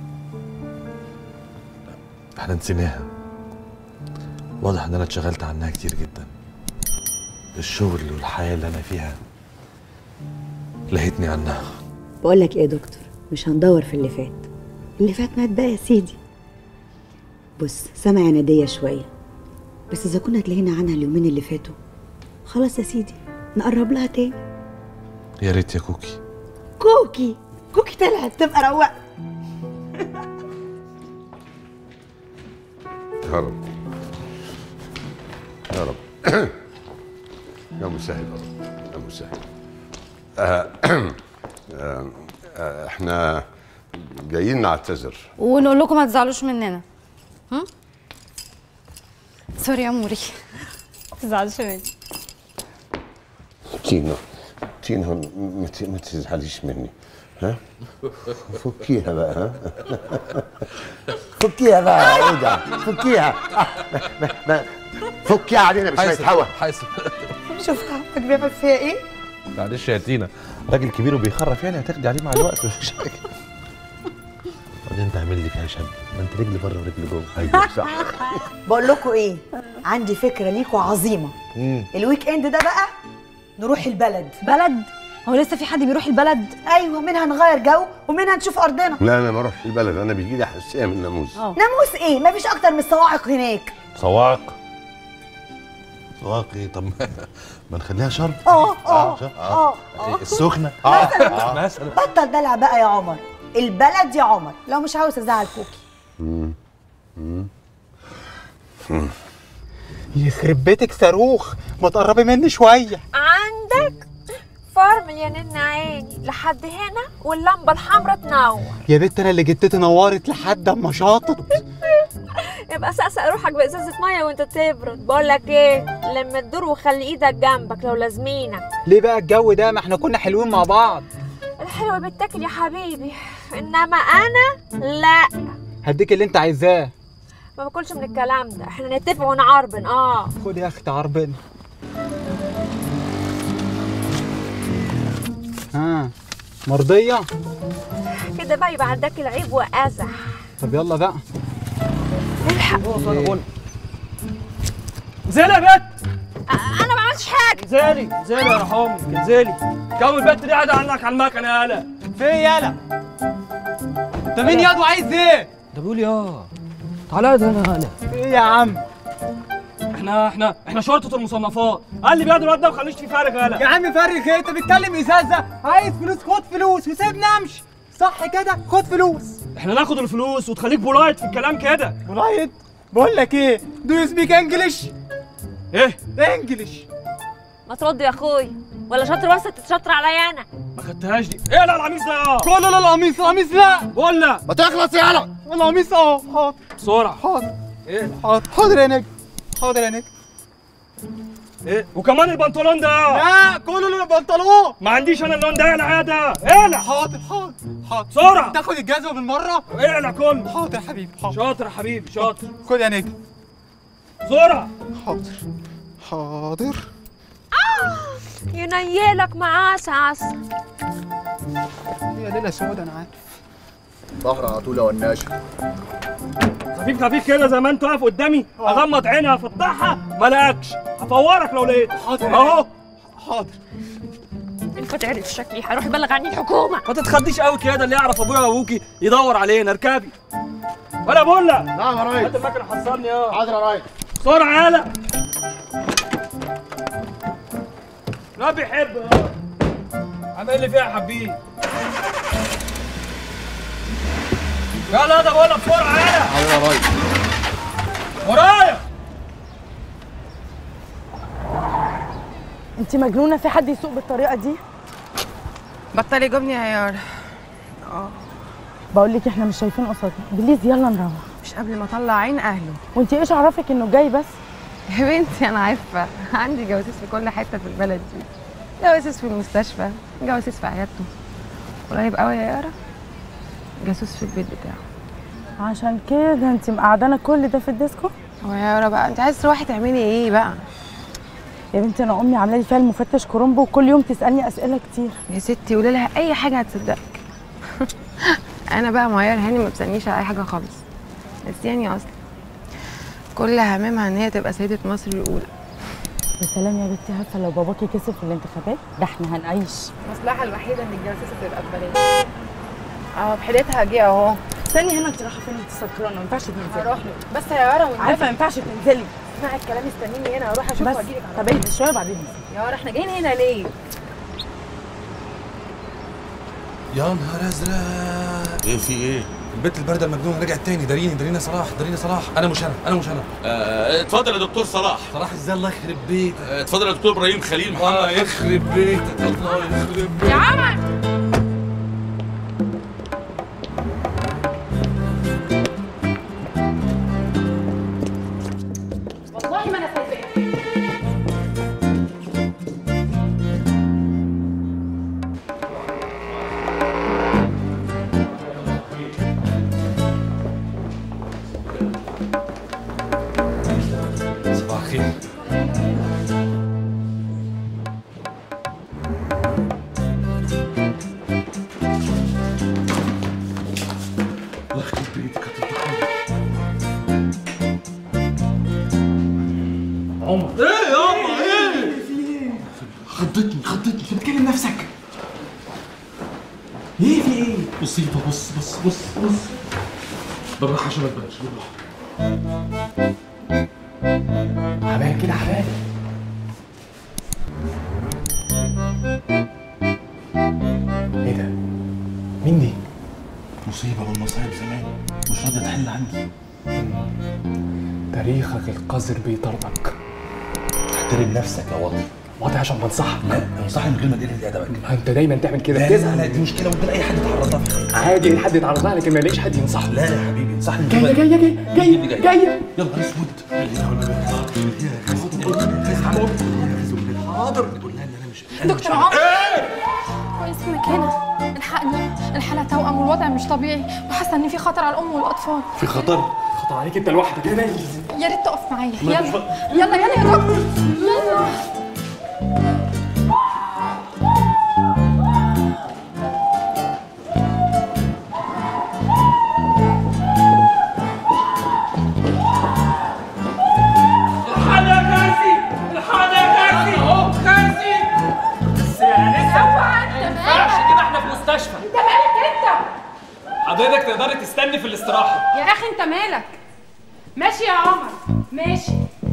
Speaker 18: احنا نسيناها واضح ان انا اتشغلت عنها كتير جدا الشغل والحياة اللي انا فيها لهتني عنها
Speaker 6: بقول لك ايه يا دكتور مش هندور في اللي فات اللي فات مات بقى يا سيدي بص سامع يا ناديه شويه بس اذا كنا تلاقينا عنها اليومين اللي فاتوا خلاص يا سيدي نقرب لها تاني
Speaker 18: يا ريت يا كوكي
Speaker 6: كوكي كوكي طلعت تبقى روقه
Speaker 8: يا رب يا رب يا مسهل يا رب يا مسهل آه، آه، آه، احنا جايين نعتذر
Speaker 16: ونقول لكم ما تزعلوش مننا هم؟ سوري يا موري ما تزعلوش مني
Speaker 8: تينا تينا ما ت- ما تزعليش مني ها فكيها بقى ها فكيها بقى ايه ده فكيها آه، ما- ما- فكيها علينا بشويه هوا
Speaker 18: حاسب
Speaker 2: شفت عمك بيعمل فيها ايه
Speaker 18: معلش يا تينا راجل كبير وبيخرف يعني هتاخدي عليه مع الوقت مفيش حاجه بعدين تعمل لي فيها شاب ما انت رجلي بره ورجلي جوه ايوه صح
Speaker 6: بقول لكم ايه عندي فكره ليكوا عظيمه الويك اند ده بقى نروح البلد
Speaker 16: بلد هو لسه في حد بيروح البلد
Speaker 6: ايوه منها نغير جو ومنها نشوف ارضنا
Speaker 8: لا انا ما اروحش البلد انا بيجي لي حساسيه من الناموس
Speaker 6: ناموس ايه مفيش اكتر من الصواعق هناك
Speaker 18: صواعق صواعق ايه طب ما- ما نخليها شرب
Speaker 6: اه اه
Speaker 18: شرب.
Speaker 6: اه
Speaker 18: إيه، السخنه اه
Speaker 6: مثلا
Speaker 18: مثلا
Speaker 6: بطل دلع بقى يا عمر البلد يا عمر لو مش عاوز ازعل كوكي
Speaker 8: مم. مم.
Speaker 21: يخرب بيتك صاروخ ما تقربي مني شويه
Speaker 17: عندك فارمل يا نن عيني لحد هنا واللمبه الحمراء تنور
Speaker 21: يا بنت انا اللي جتتي نورت لحد اما شاطت
Speaker 17: يبقى سقسق روحك بازازه ميه وانت تبرد بقول لك ايه لما تدور وخلي ايدك جنبك لو لازمينك
Speaker 21: ليه بقى الجو ده ما احنا كنا حلوين مع بعض
Speaker 17: الحلوه بتاكل يا حبيبي انما انا لا
Speaker 21: هديك اللي انت عايزاه
Speaker 17: ما باكلش من الكلام ده احنا نتفق ونعربن اه
Speaker 21: خد يا اختي عربنا ها مرضيه
Speaker 17: كده بقى يبقى عندك العيب وازح
Speaker 21: طب يلا بقى
Speaker 17: الحق
Speaker 15: انزلي يا بت
Speaker 17: انا ما عملتش حاجه
Speaker 15: انزلي انزلي يا رحمك انزلي جو البت دي قاعده عنك على المكنه يالا
Speaker 21: في يالا انت مين ياض وعايز ايه
Speaker 15: ده بيقول يا تعالى ده انا انا
Speaker 21: ايه يا عم
Speaker 15: احنا احنا احنا شرطه المصنفات قال لي بياض الواد ده وخليش فيه فارغ يالا
Speaker 21: يا عم فرق ايه انت بتكلم ازازه عايز فلوس خد فلوس وسيبني امشي صح كده خد فلوس
Speaker 15: احنا ناخد الفلوس وتخليك بولايت في الكلام كده
Speaker 21: بولايت بقول لك ايه دو يو سبيك انجلش
Speaker 15: ايه
Speaker 21: انجلش
Speaker 17: ما ترد يا اخوي ولا شاطر بس تتشطر عليا انا
Speaker 15: ما خدتهاش دي ايه لا القميص ده يا
Speaker 21: كله لا القميص القميص لا
Speaker 15: ولا
Speaker 21: ما تخلص يالا القميص اه حاضر
Speaker 15: بسرعه
Speaker 21: حاضر
Speaker 15: ايه
Speaker 21: حاضر حاضر يا نجم حاضر يا نجم
Speaker 15: ايه وكمان البنطلون ده
Speaker 21: لا كله لا بنطلون
Speaker 15: ما عنديش انا اللون ده يا ده اقلع
Speaker 21: حاضر حاضر حاضر
Speaker 15: بسرعه
Speaker 21: تاخد الجزمه بالمره
Speaker 15: اقلع كله
Speaker 21: حاضر يا حبيبي حاضر
Speaker 15: شاطر يا حبيبي شاطر
Speaker 21: خد يا نجم
Speaker 15: بسرعه
Speaker 21: حاضر حاضر
Speaker 17: ينيلك معاه عسل
Speaker 21: يا ليله سودا انا عارف
Speaker 11: ظهر على طول يا وناشة
Speaker 15: خفيف خفيف كده زي ما انت واقف قدامي اغمض عيني افتحها ما الاقيكش هفورك لو لقيت
Speaker 21: حاضر.
Speaker 15: اهو
Speaker 21: حاضر
Speaker 17: انت تعرف شكلي هيروح يبلغ عني الحكومه
Speaker 15: ما تتخضيش قوي كده اللي يعرف ابويا وابوكي يدور علينا اركبي ولا بقول لك
Speaker 11: نعم يا ريس
Speaker 15: هات المكنه حصلني اه
Speaker 11: حاضر يا ريس
Speaker 15: بسرعه يلا ما بيحب اه عمل لي فيها يا حبيبي يلا ده بقول لك بسرعه يلا
Speaker 11: حاضر يا ريس
Speaker 15: ورايا
Speaker 1: انت مجنونه في حد يسوق بالطريقه دي
Speaker 14: بطلي جبني يا يارا
Speaker 1: اه بقول لك احنا مش شايفين قصادنا بليز يلا نروح
Speaker 14: مش قبل ما اطلع عين اهله
Speaker 1: وانت ايش عرفك انه جاي بس
Speaker 14: يا بنتي انا عارفه عندي جواسيس في كل حته في البلد دي جواسيس في المستشفى جواسيس في عيادته قريب قوي يا يارا جاسوس في البيت بتاعه
Speaker 1: عشان كده انت مقعدانا كل ده في الديسكو
Speaker 14: هو يا يارا بقى انت عايز تروحي تعملي ايه بقى
Speaker 1: يا بنتي انا امي عامله لي فيها المفتش كرومبو وكل يوم تسالني اسئله كتير
Speaker 14: يا ستي قولي لها اي حاجه هتصدقك انا بقى معيار هاني ما بسالنيش على اي حاجه خالص بس يعني اصلا كل هممها ان هي تبقى سيده مصر الاولى
Speaker 1: يا سلام يا بنتي عارفه لو باباكي كسب في الانتخابات ده احنا هنعيش
Speaker 14: المصلحه الوحيده ان الجواسيس تبقى ببلاش اه بحيلتها جه اهو
Speaker 1: استني هنا انت رايحه فين انت سكرانه ما ينفعش تنزلي
Speaker 14: هروح له بس يا يارا والنبي
Speaker 1: عارفه ما ينفعش تنزلي
Speaker 14: اسمعي الكلام استنيني هنا اروح اشوف
Speaker 1: بس
Speaker 14: واجيلك على
Speaker 1: طب اهدي شويه بعدين ننزل
Speaker 14: يا يارا احنا جايين هنا ليه
Speaker 10: يا نهار ازرق
Speaker 19: ايه في ايه؟
Speaker 10: البنت البارده المجنونه رجعت تاني داريني داريني يا صلاح داريني يا صلاح انا مش انا انا مش انا
Speaker 19: آه اتفضل يا دكتور صلاح
Speaker 10: صلاح ازاي الله يخرب بيتك
Speaker 19: آه اتفضل يا دكتور ابراهيم خليل محمد
Speaker 10: الله يخرب بيتك الله يخرب بيتك
Speaker 14: يا عمر
Speaker 17: والله ما انا سايباك
Speaker 10: صباح الخير الله يخرب بيتك
Speaker 21: عمر
Speaker 10: ايه يابا ايه
Speaker 21: خضتني خضتني انت بتكلم نفسك ايه في ايه
Speaker 10: مصيبه بص بص بص بص بالراحه عشان ما تبانش بالراحه
Speaker 21: عبال كده عبال ايه ده مين دي
Speaker 10: مصيبه والمصايب زمان مش راضيه تحل عندي
Speaker 21: تاريخك القذر بيطردك
Speaker 10: احترم نفسك يا وطي
Speaker 21: واضح عشان بنصحك
Speaker 10: لا انصحني من غير ما تقلل ادبك
Speaker 21: ما انت دايما تعمل كده
Speaker 10: لا لا
Speaker 21: بتزعل
Speaker 10: لا دي مشكله ممكن اي حد يتعرض لها في حياته
Speaker 21: عادي اي حد يتعرض لها لكن ما يلاقيش حد ينصحه
Speaker 10: لا يا حبيبي انصحني
Speaker 21: جايه جايه جايه جايه جايه
Speaker 10: يا نهار اسود حاضر
Speaker 7: دكتور عمر كويس انك هنا الحقني الحالة توأم والوضع مش طبيعي وحاسة ان في خطر على الام والاطفال
Speaker 10: في خطر
Speaker 21: خطر عليك انت لوحدك هنا
Speaker 7: يا ريت تقف معايا
Speaker 10: ما
Speaker 7: يلا
Speaker 10: مش بق-
Speaker 7: يلا يلا يا دكتور يلا
Speaker 21: الحاجة يا كاسي الحاجة يا كاسي اهو كاسي بس يعني لسه
Speaker 7: اوعى انت
Speaker 21: ما ينفعش
Speaker 7: مالك
Speaker 21: كده احنا في مستشفى
Speaker 7: انت مالك انت
Speaker 21: حضرتك تقدري تستني في الاستراحة
Speaker 7: يا اخي انت مالك ماشي يا عمر ماشي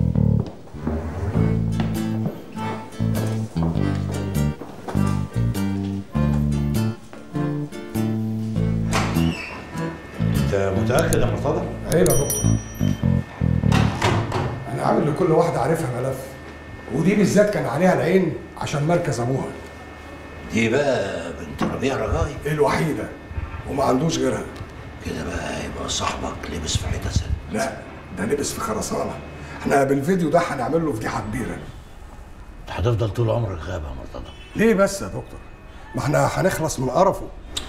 Speaker 5: انت متاكد يا مرتضى؟
Speaker 13: عيب يا دكتور انا عامل لكل واحده عارفها ملف ودي بالذات كان عليها العين عشان مركز ابوها
Speaker 5: دي بقى بنت ربيع رجائي
Speaker 13: الوحيده وما عندوش غيرها
Speaker 5: كده بقى يبقى صاحبك لبس في حته سد
Speaker 13: لا ده لبس في خرسانه احنا بالفيديو ده هنعمل له فضيحه كبيره
Speaker 5: هتفضل طول عمرك غابه يا مرتضى
Speaker 13: ليه بس يا دكتور ما احنا هنخلص من قرفه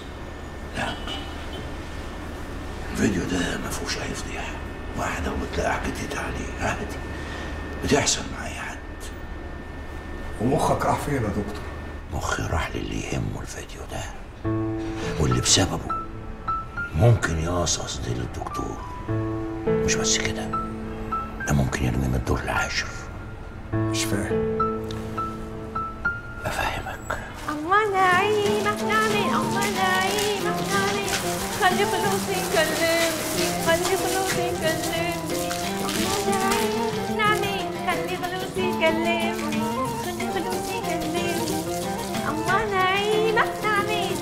Speaker 5: الفيديو ده ما فيهوش اي فضيحه واحده وبتلاقي حكيتي عليه عادي بتحصل مع اي حد
Speaker 13: ومخك راح فين يا دكتور
Speaker 5: مخي راح للي يهمه الفيديو ده واللي بسببه ممكن يقصص ديل الدكتور مش بس كده ده ممكن يرمي من الدور العاشر
Speaker 13: مش فاهم
Speaker 5: افهمك
Speaker 17: أما نعيمة نعمل أما نعيمة نعمل خلي فلوسي كلمني خلي فلوسي كلمني أما نعيمة نعمل خلي فلوسي كلمني خلي فلوسي كلمني أما نعيمة نعمل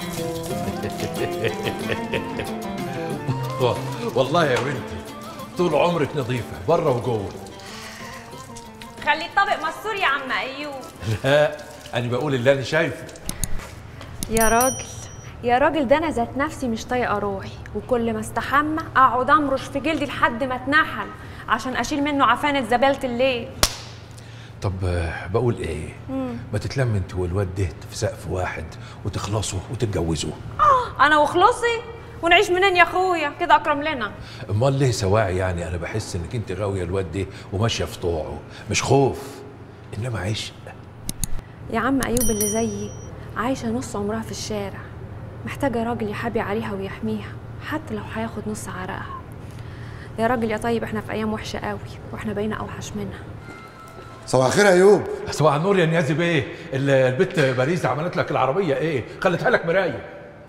Speaker 5: والله يا بنتي طول عمرك نظيفه بره وجوه
Speaker 17: خلي الطبق مستور يا عم أيوب
Speaker 5: لا انا بقول اللي انا شايفه
Speaker 17: يا راجل يا راجل ده انا ذات نفسي مش طايقه روحي وكل ما استحمى اقعد امرش في جلدي لحد ما اتنحل عشان اشيل منه عفانه زباله الليل
Speaker 5: طب آه، بقول ايه
Speaker 17: مم.
Speaker 5: ما تتلم انت والواد ده في سقف واحد وتخلصوا وتتجوزوا
Speaker 17: آه انا وخلصي ونعيش منين يا اخويا كده اكرم لنا
Speaker 5: امال ليه سواعي يعني انا بحس انك انت غاويه الواد ده وماشيه في طوعه مش خوف انما عشق
Speaker 17: يا عم ايوب اللي زيي عايشه نص عمرها في الشارع محتاجه راجل يحابي عليها ويحميها حتى لو هياخد نص عرقها يا راجل يا طيب احنا في ايام وحشه قوي واحنا بقينا اوحش منها
Speaker 8: صباح الخير يا ايوب
Speaker 5: صباح النور يا نيازي بيه ال- البت باريس عملت لك العربيه ايه خلتها لك مرايه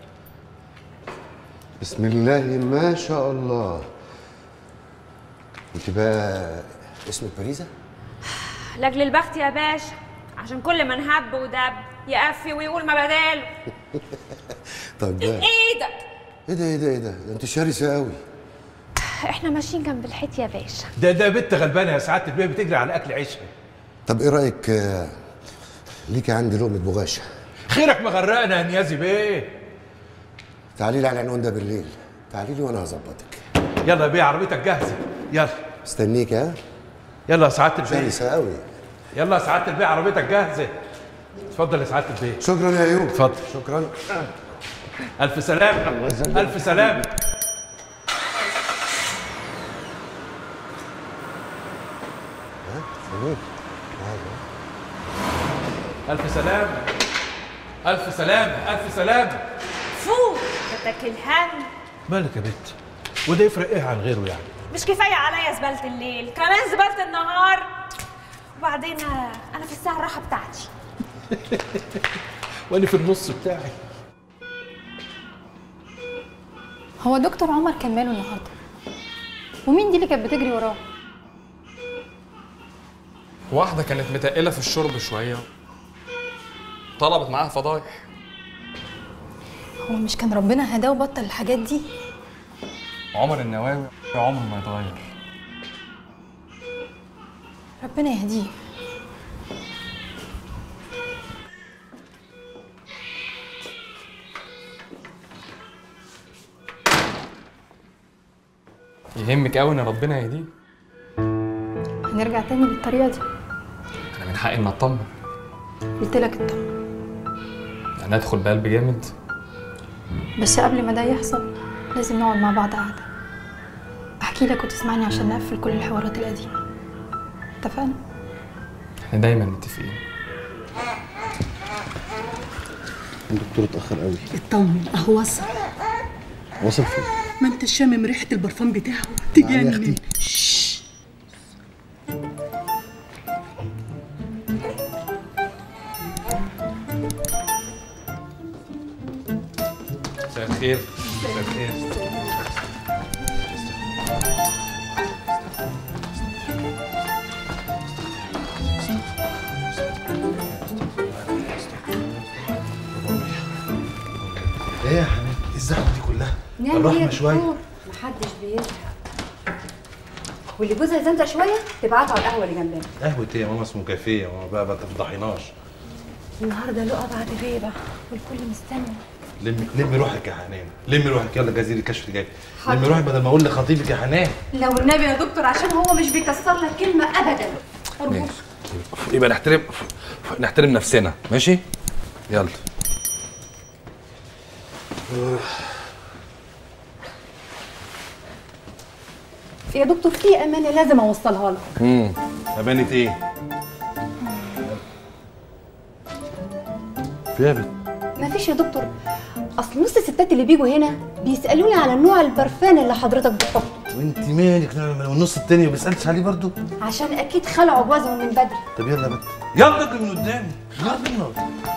Speaker 8: بسم الله ما شاء الله انت بقى اسمك باريزة؟
Speaker 17: لاجل البخت يا باشا عشان كل ما نهب ودب يقفي ويقول ما بداله
Speaker 8: طب ده
Speaker 17: ايدك
Speaker 8: ايه ده ايه ده ايه ده ده انت شرسة قوي
Speaker 17: احنا ماشيين جنب الحيط يا باشا
Speaker 5: ده ده بنت غلبانه يا سعاده البيه بتجري على اكل عيشها
Speaker 8: طب ايه رايك آه، ليكي عندي لقمة بغاشة
Speaker 5: خيرك مغرقنا يا نيازي بيه
Speaker 8: تعالي لي على العنوان ده بالليل تعالي لي وانا هظبطك
Speaker 5: يلا يا بيه عربيتك جاهزه يلا
Speaker 8: استنيك ها
Speaker 5: يلا يا سعاده البيه
Speaker 8: شرسة قوي
Speaker 5: يلا يا سعاده البيه عربيتك جاهزه اتفضل يا سعاده البيه
Speaker 8: شكرا يا ايوب
Speaker 5: اتفضل
Speaker 8: شكرا
Speaker 5: الف سلامه الف سلامه الف سلامه الف سلامه الف سلامه
Speaker 17: فوق بدك الهم
Speaker 5: مالك يا بنت وده يفرق ايه عن غيره يعني
Speaker 17: مش كفايه عليا زباله الليل كمان زباله النهار وبعدين آه، انا في الساعه الراحه بتاعتي
Speaker 5: وانا في النص بتاعي
Speaker 7: هو دكتور عمر كان ماله النهارده ومين دي اللي كانت بتجري وراه
Speaker 4: واحدة كانت متقلة في الشرب شوية طلبت معاها فضايح
Speaker 7: هو مش كان ربنا هداه وبطل الحاجات دي
Speaker 4: عمر النواوي عمر ما يتغير
Speaker 7: ربنا يهديه
Speaker 4: يهمك قوي ان ربنا يهديه
Speaker 7: هنرجع تاني بالطريقه دي
Speaker 4: انا من حقي ان اطمن
Speaker 7: قلت لك اطمن
Speaker 4: انا ادخل بقلب جامد
Speaker 7: بس قبل ما ده يحصل لازم نقعد مع بعض قعده احكي لك وتسمعني عشان نقفل كل الحوارات القديمه اتفقنا
Speaker 4: احنا دايما متفقين
Speaker 10: الدكتور اتاخر قوي
Speaker 20: اطمن اهو وصل
Speaker 10: وصل فين
Speaker 20: ما انت شامم ريحه البرفان بتاعه
Speaker 10: تعالي يا
Speaker 20: تجنن
Speaker 10: أختي.
Speaker 20: شش.
Speaker 5: مساء الخير مساء الخير
Speaker 10: ايه يا حبيبي إيه الزحمه دي كلها
Speaker 6: نعمل
Speaker 10: الرحمه
Speaker 6: ايه يا
Speaker 10: شويه
Speaker 6: دكتور؟ محدش بيزهق واللي جوزها يزنزق شويه تبعته على القهوه اللي جنبنا
Speaker 10: قهوه ايه يا ماما اسمه كافيه يا ماما بقى ما تفضحيناش
Speaker 6: النهارده لقى بعد غيبه والكل مستني
Speaker 10: لمي لمي روحك يا حنان لمي روحك يلا جزيرة الكشف جاي لمي روحك بدل ما اقول لخطيبك يا حنان
Speaker 6: لو النبي يا دكتور عشان هو مش بيكسر لك كلمه ابدا أرجوك.
Speaker 10: يبقى نحترم نحترم نفسنا ماشي يلا
Speaker 7: يا دكتور في امانه لازم اوصلها لك
Speaker 10: امم امانه ايه فيها بت
Speaker 6: مفيش يا دكتور اصل نص الستات اللي بيجوا هنا بيسالوني على نوع البرفان اللي حضرتك بتحطه
Speaker 10: وانت مالك والنص التاني ما بيسالش عليه برضو
Speaker 6: عشان اكيد خلعوا جوازهم من بدري
Speaker 10: طب يلا يا بت
Speaker 18: يلا اجري من قدامي يلا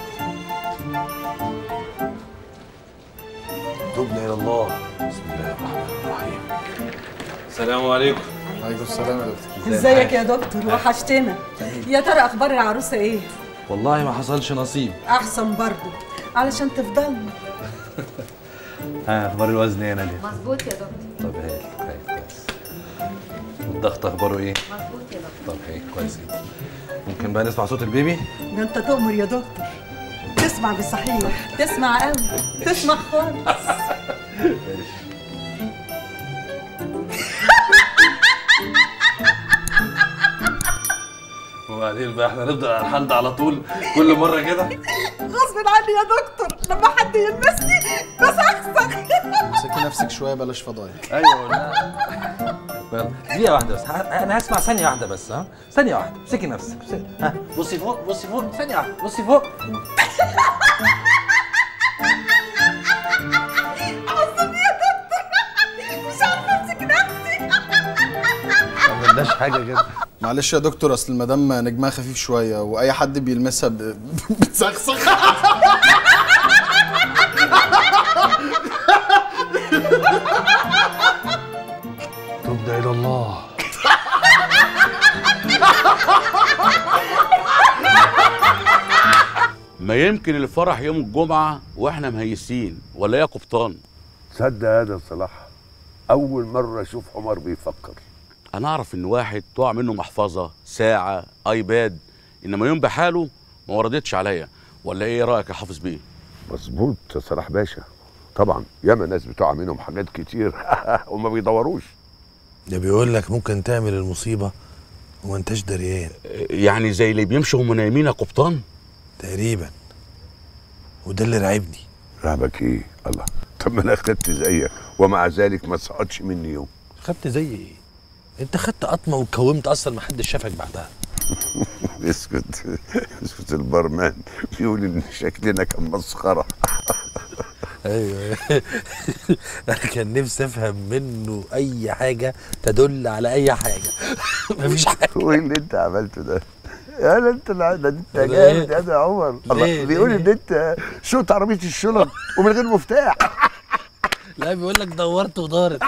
Speaker 18: تبنا الى الله بسم الله الرحمن الرحيم السلام عليكم
Speaker 11: عليكم السلام يا دكتور
Speaker 20: ازيك يا دكتور وحشتنا يا ترى اخبار العروسه ايه
Speaker 18: والله ما حصلش نصيب
Speaker 20: احسن برضه علشان تفضلنا
Speaker 18: ها اخبار الوزن ايه يا ناديه
Speaker 16: مظبوط يا دكتور
Speaker 18: طب هايل كويس كويس والضغط اخباره ايه
Speaker 16: مظبوط يا دكتور
Speaker 18: طب هايل كويس جدا ممكن بقى نسمع صوت البيبي
Speaker 20: ده انت تؤمر يا دكتور تسمع بصحيح تسمع قوي تسمع خالص
Speaker 18: وبعدين بقى احنا نفضل على الحال ده على طول كل مره كده
Speaker 20: غصب عني يا دكتور لما حد يلمسني بسخسخ
Speaker 11: امسكي نفسك شويه بلاش فضايح
Speaker 18: ايوه ولا دقيقة واحدة بس ه- أنا هسمع ثانية واحدة بس ها ثانية واحدة امسكي نفسك امسكي. ها بصي فوق بصي فوق ثانية واحدة بصي فوق
Speaker 20: عصبي يا دكتور مش عارفه امسك نفسي
Speaker 18: ما عملناش حاجة كده
Speaker 11: معلش يا دكتور اصل المدام نجمها خفيف شويه واي حد بيلمسها ب... بتسخسخ
Speaker 18: تبدأ إلى الله
Speaker 19: ما يمكن الفرح يوم الجمعة واحنا مهيسين ولا إيه يا قبطان
Speaker 8: تصدق هذا صلاح اول مره اشوف عمر بيفكر
Speaker 19: انا اعرف ان واحد تقع منه محفظة ساعة ايباد انما يوم بحاله ما وردتش عليا ولا ايه رأيك يا حافظ بيه
Speaker 8: مظبوط يا صلاح باشا طبعا ياما ناس بتقع منهم حاجات كتير وما بيدوروش
Speaker 18: ده بيقول لك ممكن تعمل المصيبة وما انتش دريان
Speaker 19: يعني زي اللي بيمشوا هم نايمين يا قبطان
Speaker 18: تقريبا وده اللي راعبني
Speaker 8: رهبك ايه الله طب ما انا خدت زيك ومع ذلك ما سقطش مني يوم
Speaker 18: خدت زي ايه انت خدت قطمه واتكومت اصلا ما حدش شافك بعدها
Speaker 8: اسكت اسكت البرمان بيقول ان شكلنا كان مسخره
Speaker 18: ايوه انا كان نفسي افهم منه اي حاجه تدل على اي حاجه مفيش حاجه
Speaker 8: هو ايه اللي انت عملته ده؟ يا لا انت لا ده انت
Speaker 18: ليه؟
Speaker 8: جامد يا ده يا عمر الله
Speaker 18: ليه؟
Speaker 8: بيقول
Speaker 18: ليه؟
Speaker 8: ان انت شوط عربيه الشنط ومن غير مفتاح
Speaker 18: لا بيقول لك دورت ودارت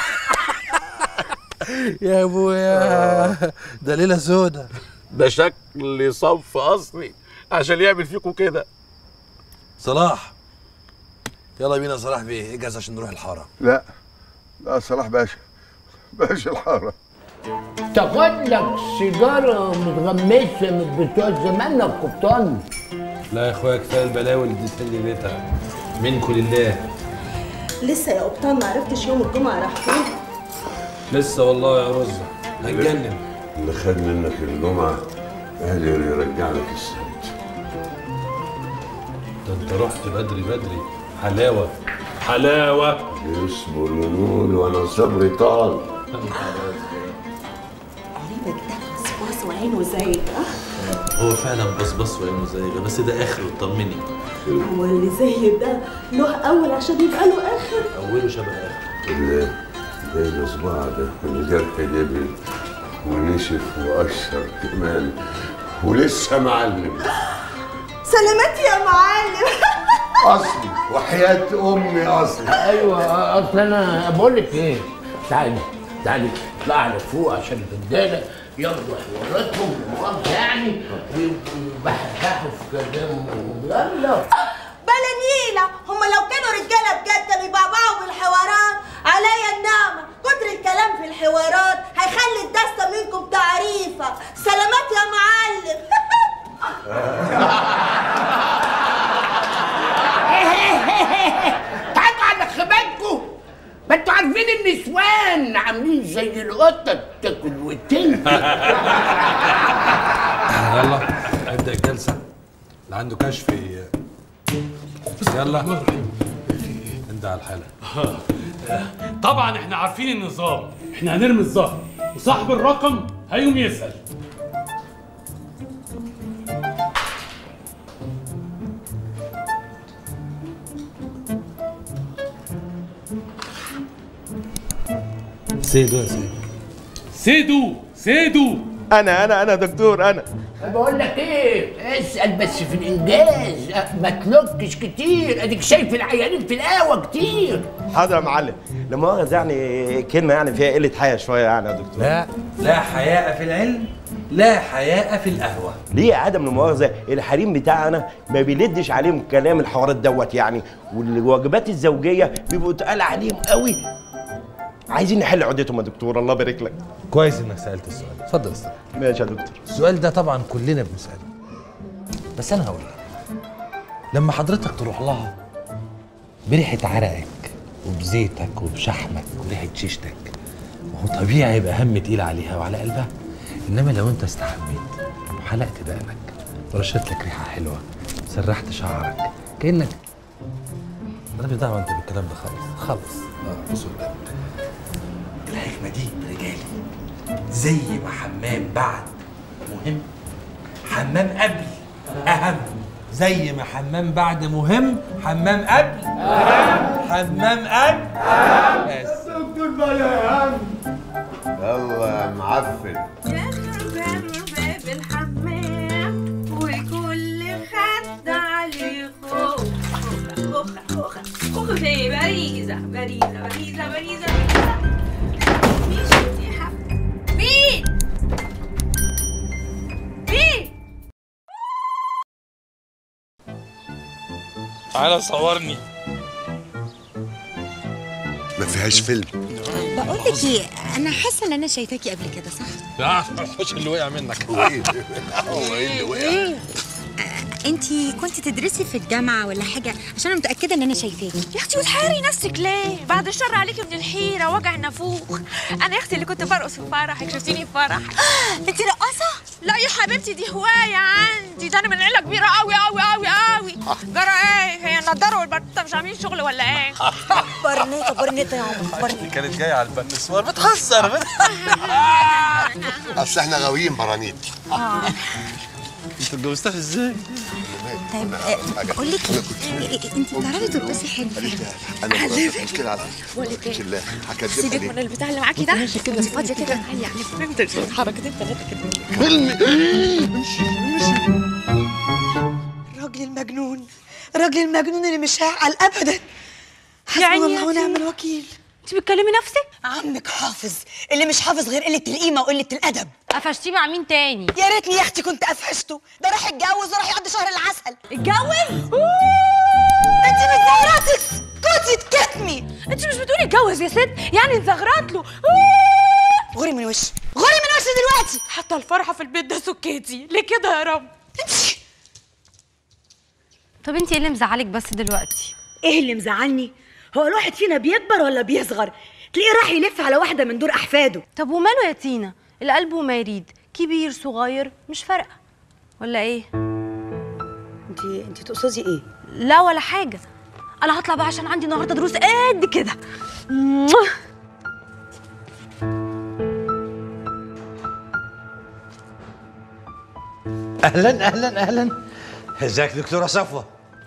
Speaker 18: يا ابويا ده ليله سودا
Speaker 19: ده شكل صنف اصلي عشان يعمل فيكم كده
Speaker 18: صلاح يلا بينا يا صلاح بيه اجهز عشان نروح الحاره
Speaker 8: لا لا صلاح باشا باشا الحاره
Speaker 9: تاخد لك سيجاره متغمسه من بتوع زمان يا قبطان
Speaker 18: لا يا اخويا كفايه البلاوي اللي اديتني ليلتها منكم لله
Speaker 20: لسه يا قبطان ما عرفتش يوم الجمعه راح فين
Speaker 18: لسه والله يا رزة هتجنن
Speaker 8: اللي خد منك الجمعه قادر يرجع لك السبت
Speaker 18: ده انت رحت بدري بدري حلاوه حلاوه
Speaker 8: يصبر ينول وانا صبري طال
Speaker 20: قريبك ده وسواس وعينه زي
Speaker 18: هو فعلا بصبص وعينه زي بس ده اخر اطمني
Speaker 20: هو اللي زي ده له اول عشان يبقى له اخر
Speaker 18: اوله شبه اخر
Speaker 8: اللي زي الصباع ده الجرح دبل ونشف وقشر كمان ولسه معلم
Speaker 20: سلامات يا معلم
Speaker 8: اصلي وحياه امي اصلي
Speaker 9: ايوه اصل انا بقول لك ايه تعالي تعالي اطلع لك فوق عشان الرجاله ياخدوا حواراتهم مؤاخذه يعني ويبحبحوا في كلامهم يلا
Speaker 2: بلانيلة هما لو كانوا رجالة بجد كانوا يبعبعوا بالحوارات عليا النعمة كتر الكلام في الحوارات هيخلي الدستة منكم تعريفة سلامات يا معلم
Speaker 9: تعالوا على خباكوا ما انتوا عارفين النسوان عاملين زي القطه تاكل وتنتي
Speaker 18: يلا ابدا الجلسه اللي عنده كشف ي- يلا انت على الحاله
Speaker 12: طبعا احنا عارفين النظام احنا هنرمي الظهر وصاحب الرقم هيقوم يسأل
Speaker 18: سيدو يا سيدو
Speaker 12: سيدو سيدو
Speaker 22: انا انا انا دكتور انا
Speaker 9: بقول لك ايه اسال بس في الانجاز أه، ما تلوكش كتير اديك شايف العيانين في القهوه كتير
Speaker 3: حاضر يا معلم لا مؤاخذة يعني كلمة يعني فيها قلة حياة شوية يعني يا دكتور
Speaker 10: لا لا حياء في العلم لا حياء في القهوة
Speaker 3: ليه يا عدم المؤاخذة الحريم بتاعنا ما بيلدش عليهم كلام الحوارات دوت يعني والواجبات الزوجية بيبقوا تقال عليهم قوي عايزين نحل عقدتهم يا دكتور الله يبارك لك
Speaker 18: كويس انك سالت السؤال اتفضل استاذ
Speaker 3: ماشي يا دكتور
Speaker 18: السؤال ده طبعا كلنا بنساله بس انا هقول لك لما حضرتك تروح لها بريحه عرقك وبزيتك وبشحمك وريحه شيشتك ما هو طبيعي يبقى هم تقيل عليها وعلى قلبها انما لو انت استحميت وحلقت دقنك ورشت لك ريحه حلوه سرحت شعرك كانك انا مش دعوه انت بالكلام ده خالص خالص اه بص قدامك
Speaker 10: الحكمة دي رجالي زي ما حمام بعد مهم حمام قبل أهم زي ما حمام بعد مهم حمام قبل أهم حمام قبل بس
Speaker 21: دكتور بقى يا عم
Speaker 8: يلا يا معفن
Speaker 21: باب الحمام وكل خد عليه خوخ خوخ خوخ خوخ في باريزة باريزة باريزة باريزة مين شفتي يا حبيبي مين مين
Speaker 18: تعالى صورني
Speaker 8: ما فيهاش فيلم
Speaker 22: بقول لك ايه انا حاسه ان انا شايفاكي قبل كده صح
Speaker 18: لا الحوش اللي وقع منك
Speaker 8: هو ايه هو ايه اللي وقع
Speaker 22: انتي كنت تدرسي في الجامعه ولا حاجه عشان انا متاكده ان انا شايفاكي
Speaker 17: يا اختي وتحيري نفسك ليه؟ بعد الشر عليكي من الحيرة وجع النافوخ انا يا اختي اللي كنت برقص في فرحك شفتيني في فرح انت رقاصة؟ لا يا حبيبتي دي هواية عندي ده انا من عيلة كبيرة قوي قوي قوي قوي جرى ايه؟ هي النضارة والبرتة مش عاملين شغل ولا ايه؟
Speaker 2: برنيطة برنيطة يا عمر برنيطة
Speaker 18: كانت جاية على البنسوار بتهزر
Speaker 8: اصل احنا غاويين برانيت
Speaker 18: انت اتجوزتها ازاي؟
Speaker 22: طيب آه، بقول لك انت بتعرفي ترقصي حلو
Speaker 8: انا
Speaker 17: علمك.
Speaker 8: مراتك مشكلة على
Speaker 17: بقول لك ايه؟
Speaker 8: بالله هكدبها
Speaker 17: سيبك
Speaker 8: ليه؟
Speaker 17: من البتاع اللي معاكي ده انت فاضية كده تعالي يعني فهمت حركتين ثلاثة كده
Speaker 8: فيلم
Speaker 2: الراجل المجنون الراجل المجنون اللي مش هيعقل ابدا حسبنا
Speaker 17: يعني
Speaker 2: الله
Speaker 17: يا
Speaker 2: ونعم
Speaker 17: تينا.
Speaker 2: الوكيل
Speaker 17: انت بتكلمي نفسك؟
Speaker 2: عمك حافظ اللي مش حافظ غير قله القيمه وقله الادب
Speaker 17: قفشتيه مع مين تاني؟
Speaker 2: يا ريتني يا اختي كنت قفشته ده راح يتجوز وراح يقضي شهر العسل
Speaker 17: اتجوز؟
Speaker 2: انت بتزغرطي اسكتي تكتمي
Speaker 17: انت مش بتقولي اتجوز يا ست يعني اتزغرط له
Speaker 2: غوري من وشي غوري من وشي دلوقتي
Speaker 17: حتى الفرحة في البيت ده سكيتي ليه كده يا رب؟
Speaker 16: طب انت ايه اللي مزعلك بس دلوقتي
Speaker 23: ايه اللي مزعلني هو الواحد فينا بيكبر ولا بيصغر تلاقيه راح يلف على واحده من دور احفاده
Speaker 16: طب وماله يا تينا القلب وما يريد كبير صغير مش فارقه ولا ايه
Speaker 23: انت انت تقصدي ايه
Speaker 16: لا ولا حاجه انا هطلع بقى عشان عندي النهارده دروس قد كده موah.
Speaker 5: اهلا اهلا اهلا ازيك دكتوره صفوه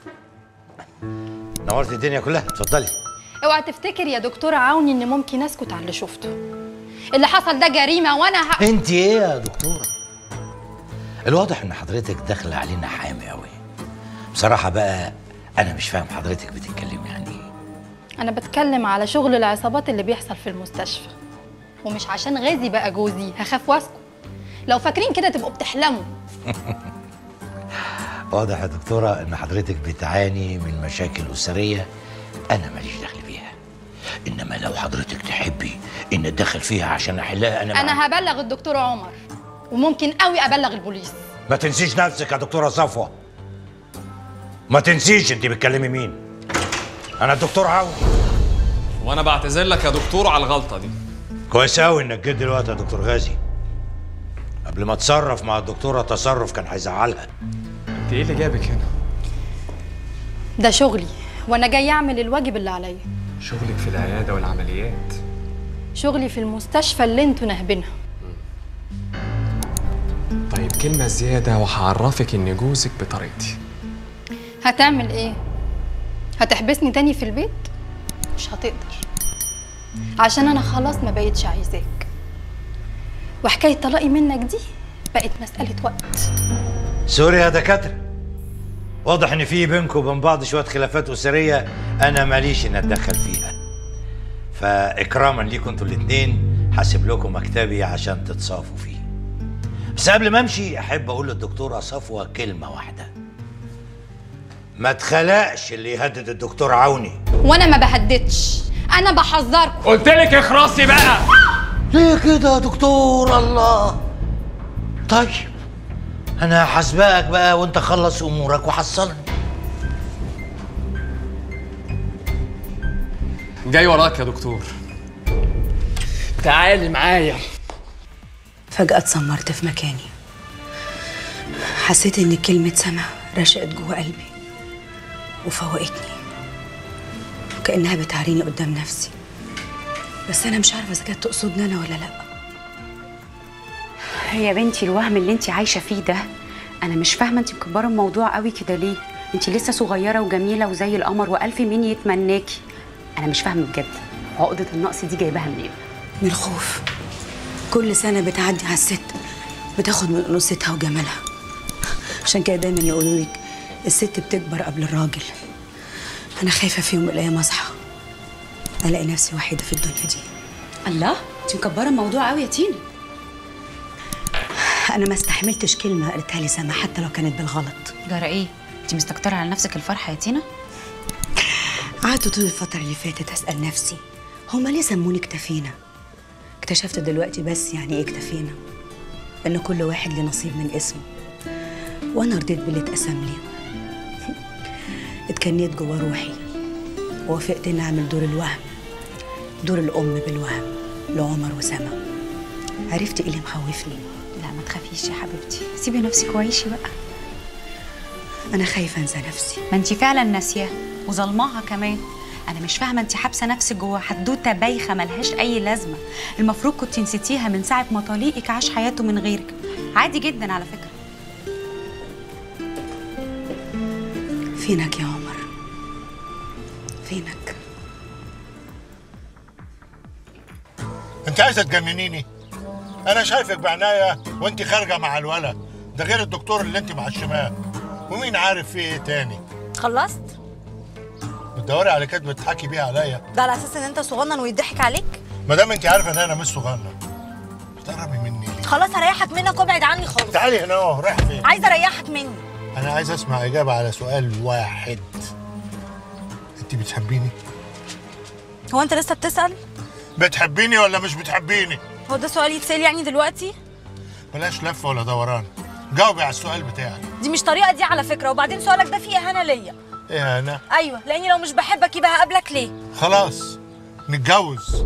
Speaker 5: نورت الدنيا كلها اتفضلي
Speaker 7: اوعى تفتكر يا دكتور عوني ان ممكن اسكت على اللي شفته اللي حصل ده جريمه وانا ه...
Speaker 5: انت ايه يا دكتوره الواضح ان حضرتك داخله علينا حامي قوي بصراحه بقى انا مش فاهم حضرتك بتتكلمي عن ايه
Speaker 7: انا بتكلم على شغل العصابات اللي بيحصل في المستشفى ومش عشان غازي بقى جوزي هخاف واسكت لو فاكرين كده تبقوا بتحلموا
Speaker 5: واضح يا دكتوره ان حضرتك بتعاني من مشاكل اسريه انا ماليش دخل فيها انما لو حضرتك تحبي ان اتدخل فيها عشان احلها انا, معاك.
Speaker 7: انا هبلغ الدكتور عمر وممكن قوي ابلغ البوليس
Speaker 5: ما تنسيش نفسك يا دكتوره صفوه ما تنسيش انت بتكلمي مين انا الدكتور عون
Speaker 4: وانا بعتذر لك يا دكتور على الغلطه دي
Speaker 5: كويس قوي انك جيت دلوقتي يا دكتور غازي قبل ما اتصرف مع الدكتوره تصرف كان هيزعلها
Speaker 4: انت ايه اللي جابك هنا
Speaker 7: ده شغلي وانا جاي اعمل الواجب اللي عليا
Speaker 4: شغلك في العياده والعمليات
Speaker 7: شغلي في المستشفى اللي انتوا ناهبينها
Speaker 4: طيب كلمه زياده وهعرفك ان جوزك بطريقتي
Speaker 7: هتعمل ايه هتحبسني تاني في البيت مش هتقدر عشان انا خلاص ما بقيتش عايزاك وحكايه طلاقي منك دي بقت مساله وقت
Speaker 5: سوري يا دكاتره واضح ان في بينكم وبين بعض شويه خلافات اسريه انا ماليش ان اتدخل فيها فاكراما ليكم انتوا الاثنين هسيب لكم مكتبي عشان تتصافوا فيه بس قبل ما امشي احب اقول للدكتوره صفوه كلمه واحده ما تخلقش اللي يهدد الدكتور عوني
Speaker 7: وانا ما بهددش انا بحذركم
Speaker 12: قلت لك اخرسي بقى
Speaker 5: ليه كده يا دكتور الله طيب انا هسبقك بقى وانت خلص امورك وحصلني
Speaker 4: جاي وراك يا دكتور
Speaker 21: تعالي معايا
Speaker 6: فجأة اتسمرت في مكاني حسيت ان كلمة سما رشقت جوه قلبي وفوقتني وكأنها بتعريني قدام نفسي بس انا مش عارفة اذا كانت تقصدني انا ولا لا
Speaker 1: يا بنتي الوهم اللي انت عايشه فيه ده انا مش فاهمه انت مكبره الموضوع قوي كده ليه انت لسه صغيره وجميله وزي القمر والف مين يتمناكي انا مش فاهمه بجد عقده النقص دي جايباها منين
Speaker 6: من الخوف كل سنة بتعدي على الست بتاخد من أنوثتها وجمالها عشان كده دايما يقولوا لك الست بتكبر قبل الراجل أنا خايفة في يوم من الأيام أصحى ألاقي نفسي وحيدة في الدنيا دي
Speaker 1: الله انت مكبره الموضوع قوي يا تينا
Speaker 6: أنا ما استحملتش كلمة قالتها لي سما حتى لو كانت بالغلط
Speaker 1: جرى ايه انت مستكتره على نفسك الفرحه يا تينا
Speaker 6: قعدت طول الفترة اللي فاتت أسأل نفسي هما ليه سموني اكتفينا؟ اكتشفت دلوقتي بس يعني ايه اكتفينا إن كل واحد له نصيب من اسمه وأنا رضيت باللي اتقسم لي اتكنيت جوا روحي ووافقت إني أعمل دور الوهم دور الأم بالوهم لعمر وسما عرفتي إيه اللي مخوفني؟
Speaker 1: لا ما تخافيش يا حبيبتي سيبي نفسك وعيشي بقى
Speaker 6: أنا خايفة أنسى نفسي
Speaker 1: ما انت فعلا ناسياه وظلماها كمان انا مش فاهمه انت حابسه نفسك جوه حدوته بايخه ملهاش اي لازمه المفروض كنت نسيتيها من ساعه ما طليقك عاش حياته من غيرك عادي جدا على فكره
Speaker 6: فينك يا عمر فينك
Speaker 5: انت عايزه تجننيني انا شايفك بعناية وانت خارجه مع الولد ده غير الدكتور اللي انت معشماه ومين عارف فيه ايه تاني
Speaker 23: خلصت
Speaker 5: بتدوري على كده بتضحكي بيها عليا
Speaker 23: ده على اساس ان انت صغنن ويضحك عليك
Speaker 5: ما دام انت عارفه ان انا مش صغنن بتقربي مني ليه
Speaker 23: خلاص هريحك منك وابعد عني خالص
Speaker 5: تعالي هنا اهو رايح فين
Speaker 23: عايزه اريحك مني
Speaker 5: انا عايز اسمع اجابه على سؤال واحد انت بتحبيني
Speaker 23: هو انت لسه بتسال
Speaker 5: بتحبيني ولا مش بتحبيني
Speaker 23: هو ده سؤال يتسال يعني دلوقتي
Speaker 5: بلاش لف ولا دوران جاوبي على السؤال بتاعي
Speaker 23: دي مش طريقه دي على فكره وبعدين سؤالك ده فيه اهانه ليا
Speaker 5: ايه انا
Speaker 23: ايوه لاني لو مش بحبك يبقى هقابلك ليه
Speaker 5: خلاص نتجوز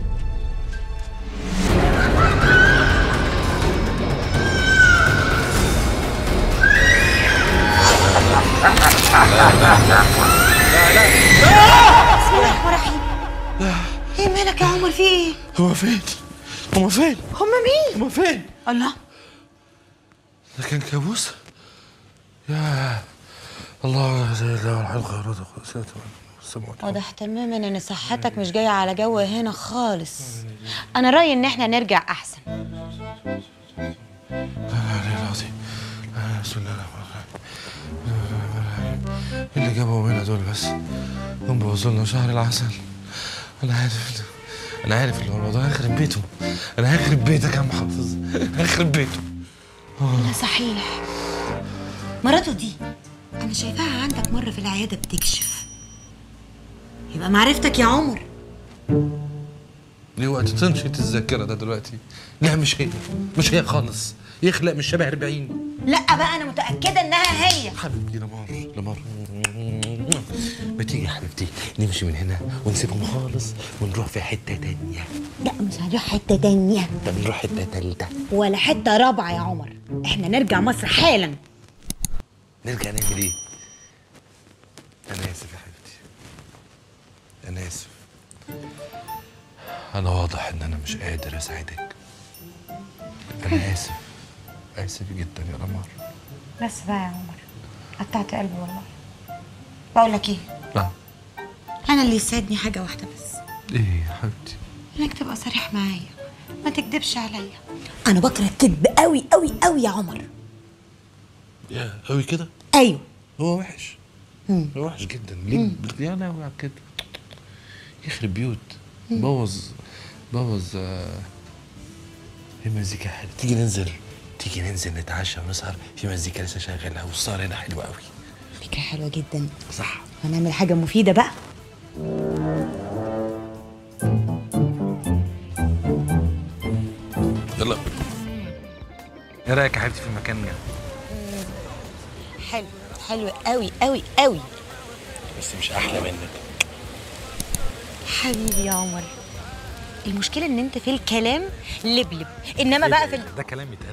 Speaker 23: بسم الله الرحمن الرحيم ايه مالك يا عمر في ايه
Speaker 18: هو فين؟ هما فين؟
Speaker 23: هما مين
Speaker 18: هما فين؟
Speaker 23: الله
Speaker 18: ده كان كابوس؟ يا الله زي الله والحمد خيرات السماوات
Speaker 23: واضح تماما ان صحتك مش جايه على جو هنا خالص انا رايي ان احنا نرجع احسن
Speaker 18: لا لا العظيم لا، بسم الله الرحمن الرحيم ايه اللي جابهم هنا دول بس هم بوظوا لنا شهر العسل انا عارف انا عارف اللي هو الموضوع هيخرب بيته انا هخرب بيتك يا عم حافظ هخرب بيته
Speaker 23: لا صحيح مراته دي انا شايفاها عندك مره في العياده بتكشف يبقى معرفتك يا عمر
Speaker 18: ليه وقت تنشط الذاكره ده دلوقتي لا مش هي مش هي خالص يخلق مش شبه 40
Speaker 23: لا بقى انا متاكده انها هي
Speaker 18: حبيبتي لمار لمار ما تيجي يا حبيبتي نمشي من هنا ونسيبهم خالص ونروح في حته تانية
Speaker 23: لا مش هنروح حته تانية
Speaker 18: طب نروح حته تالتة
Speaker 23: ولا حته رابعه يا عمر احنا نرجع مصر حالا
Speaker 18: نرجع نعمل ايه؟ انا اسف يا حبيبتي انا اسف انا واضح ان انا مش قادر اساعدك انا اسف اسف جدا يا قمر
Speaker 23: بس بقى يا عمر قطعت قلبي والله بقول لك ايه
Speaker 18: نعم
Speaker 23: انا اللي يساعدني حاجه واحده بس
Speaker 18: ايه يا حبيبتي
Speaker 23: انك تبقى صريح معايا ما تكدبش عليا انا بكره الكذب قوي قوي قوي يا عمر
Speaker 18: يا قوي كده
Speaker 23: ايوه
Speaker 18: هو وحش
Speaker 23: مم.
Speaker 18: هو وحش جدا ليه يا لهوي على كده يخرب بيوت
Speaker 23: مم.
Speaker 18: بوظ بوظ آه، في مزيكا حلوه تيجي ننزل تيجي ننزل نتعشى ونسهر في مزيكا لسه شغاله والسهر هنا حلو قوي
Speaker 23: فكره حلوه جدا
Speaker 18: صح
Speaker 23: هنعمل حاجه مفيده بقى
Speaker 18: يلا ايه رايك يا حبيبتي في المكان ده
Speaker 23: حلو حلو قوي قوي قوي
Speaker 18: بس مش احلى منك
Speaker 23: حبيبي يا عمر المشكله ان انت في الكلام لبلب انما بقى في ال...
Speaker 18: ده كلام يتقال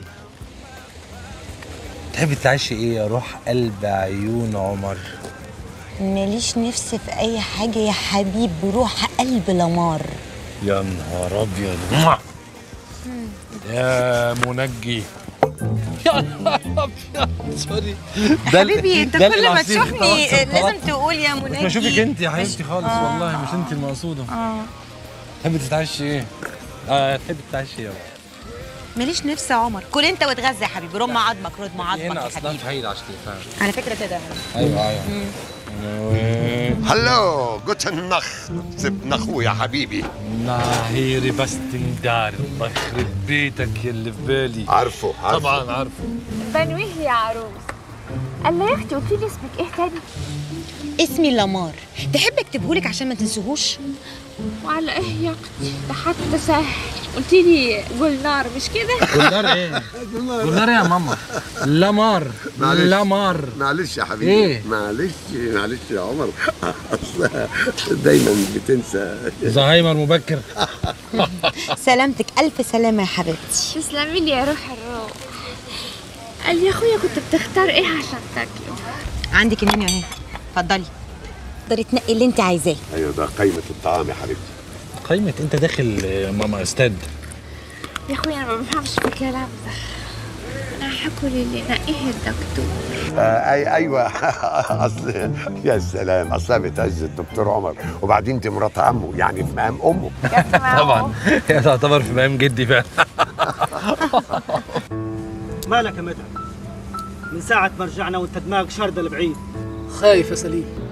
Speaker 18: تحبي تعيشي ايه يا روح قلب عيون عمر
Speaker 23: ماليش نفس في اي حاجه يا حبيب روح قلب لمار
Speaker 18: يا نهار ابيض موah. يا منجي يا نهار ابيض سوري ده ال-
Speaker 23: حبيبي انت
Speaker 18: ده
Speaker 23: كل ما
Speaker 18: العصير
Speaker 23: تشوفني
Speaker 18: خلاص،
Speaker 23: لازم
Speaker 18: خلاص.
Speaker 23: تقول يا
Speaker 18: مش
Speaker 23: منجي
Speaker 18: بشوفك انت يا حبيبتي
Speaker 23: مش-
Speaker 18: خالص
Speaker 23: آه.
Speaker 18: والله مش انت المقصوده
Speaker 23: اه
Speaker 18: تحبي تتعشي ايه؟ اه تحبي تتعشي ايه؟
Speaker 23: ماليش نفس يا عمر كل انت واتغذى يا حبيبي رم عظمك رد عظمك
Speaker 18: هنا
Speaker 23: يا
Speaker 18: اصلا
Speaker 23: حبيبي
Speaker 18: في هيدا عشان فعلا
Speaker 23: على فكره كده
Speaker 18: ايوه ايوه
Speaker 23: مم.
Speaker 8: هلو جوتن نخ سيب نخو يا حبيبي
Speaker 18: ناهيري بس تندار الله يخرب بيتك يا اللي في بالي
Speaker 8: عارفه عارفه
Speaker 18: طبعا عارفه
Speaker 17: بنويه يا عروس قال لي يا اختي قلت لي اسمك ايه تاني
Speaker 23: اسمي لمار تحب اكتبهولك عشان ما تنسوهوش
Speaker 17: وعلى ايه يا اختي ده حتى سهل قلت لي جولنار مش كده
Speaker 18: جولنار ايه؟ جولنار يا ماما لمار
Speaker 8: معلش.
Speaker 18: لمار
Speaker 8: معلش يا حبيبي
Speaker 18: ايه؟
Speaker 8: معلش معلش يا عمر اصل دايما بتنسى
Speaker 18: زهايمر مبكر
Speaker 23: سلامتك الف سلامه يا حبيبتي
Speaker 17: تسلمي لي يا روح الروح قال لي يا اخويا كنت بتختار ايه عشان تاكله
Speaker 23: عندك المنيو اهي اتفضلي تقدري تنقي اللي انت عايزاه
Speaker 8: ايوه ده قايمه الطعام يا حبيبتي
Speaker 18: قايمة انت داخل آه، ماما استاد
Speaker 17: يا اخويا انا ما بفهمش في الكلام ده انا هاكل اللي نقيه الدكتور
Speaker 8: آه أي ايوه اصل يا سلام اصلها بتعز الدكتور عمر وبعدين دي مرات عمه يعني في مقام امه
Speaker 18: طبعا هي تعتبر في مقام جدي فعلا
Speaker 13: مالك يا مدحت من ساعة ما رجعنا وانت دماغك شاردة لبعيد
Speaker 14: خايف يا سليم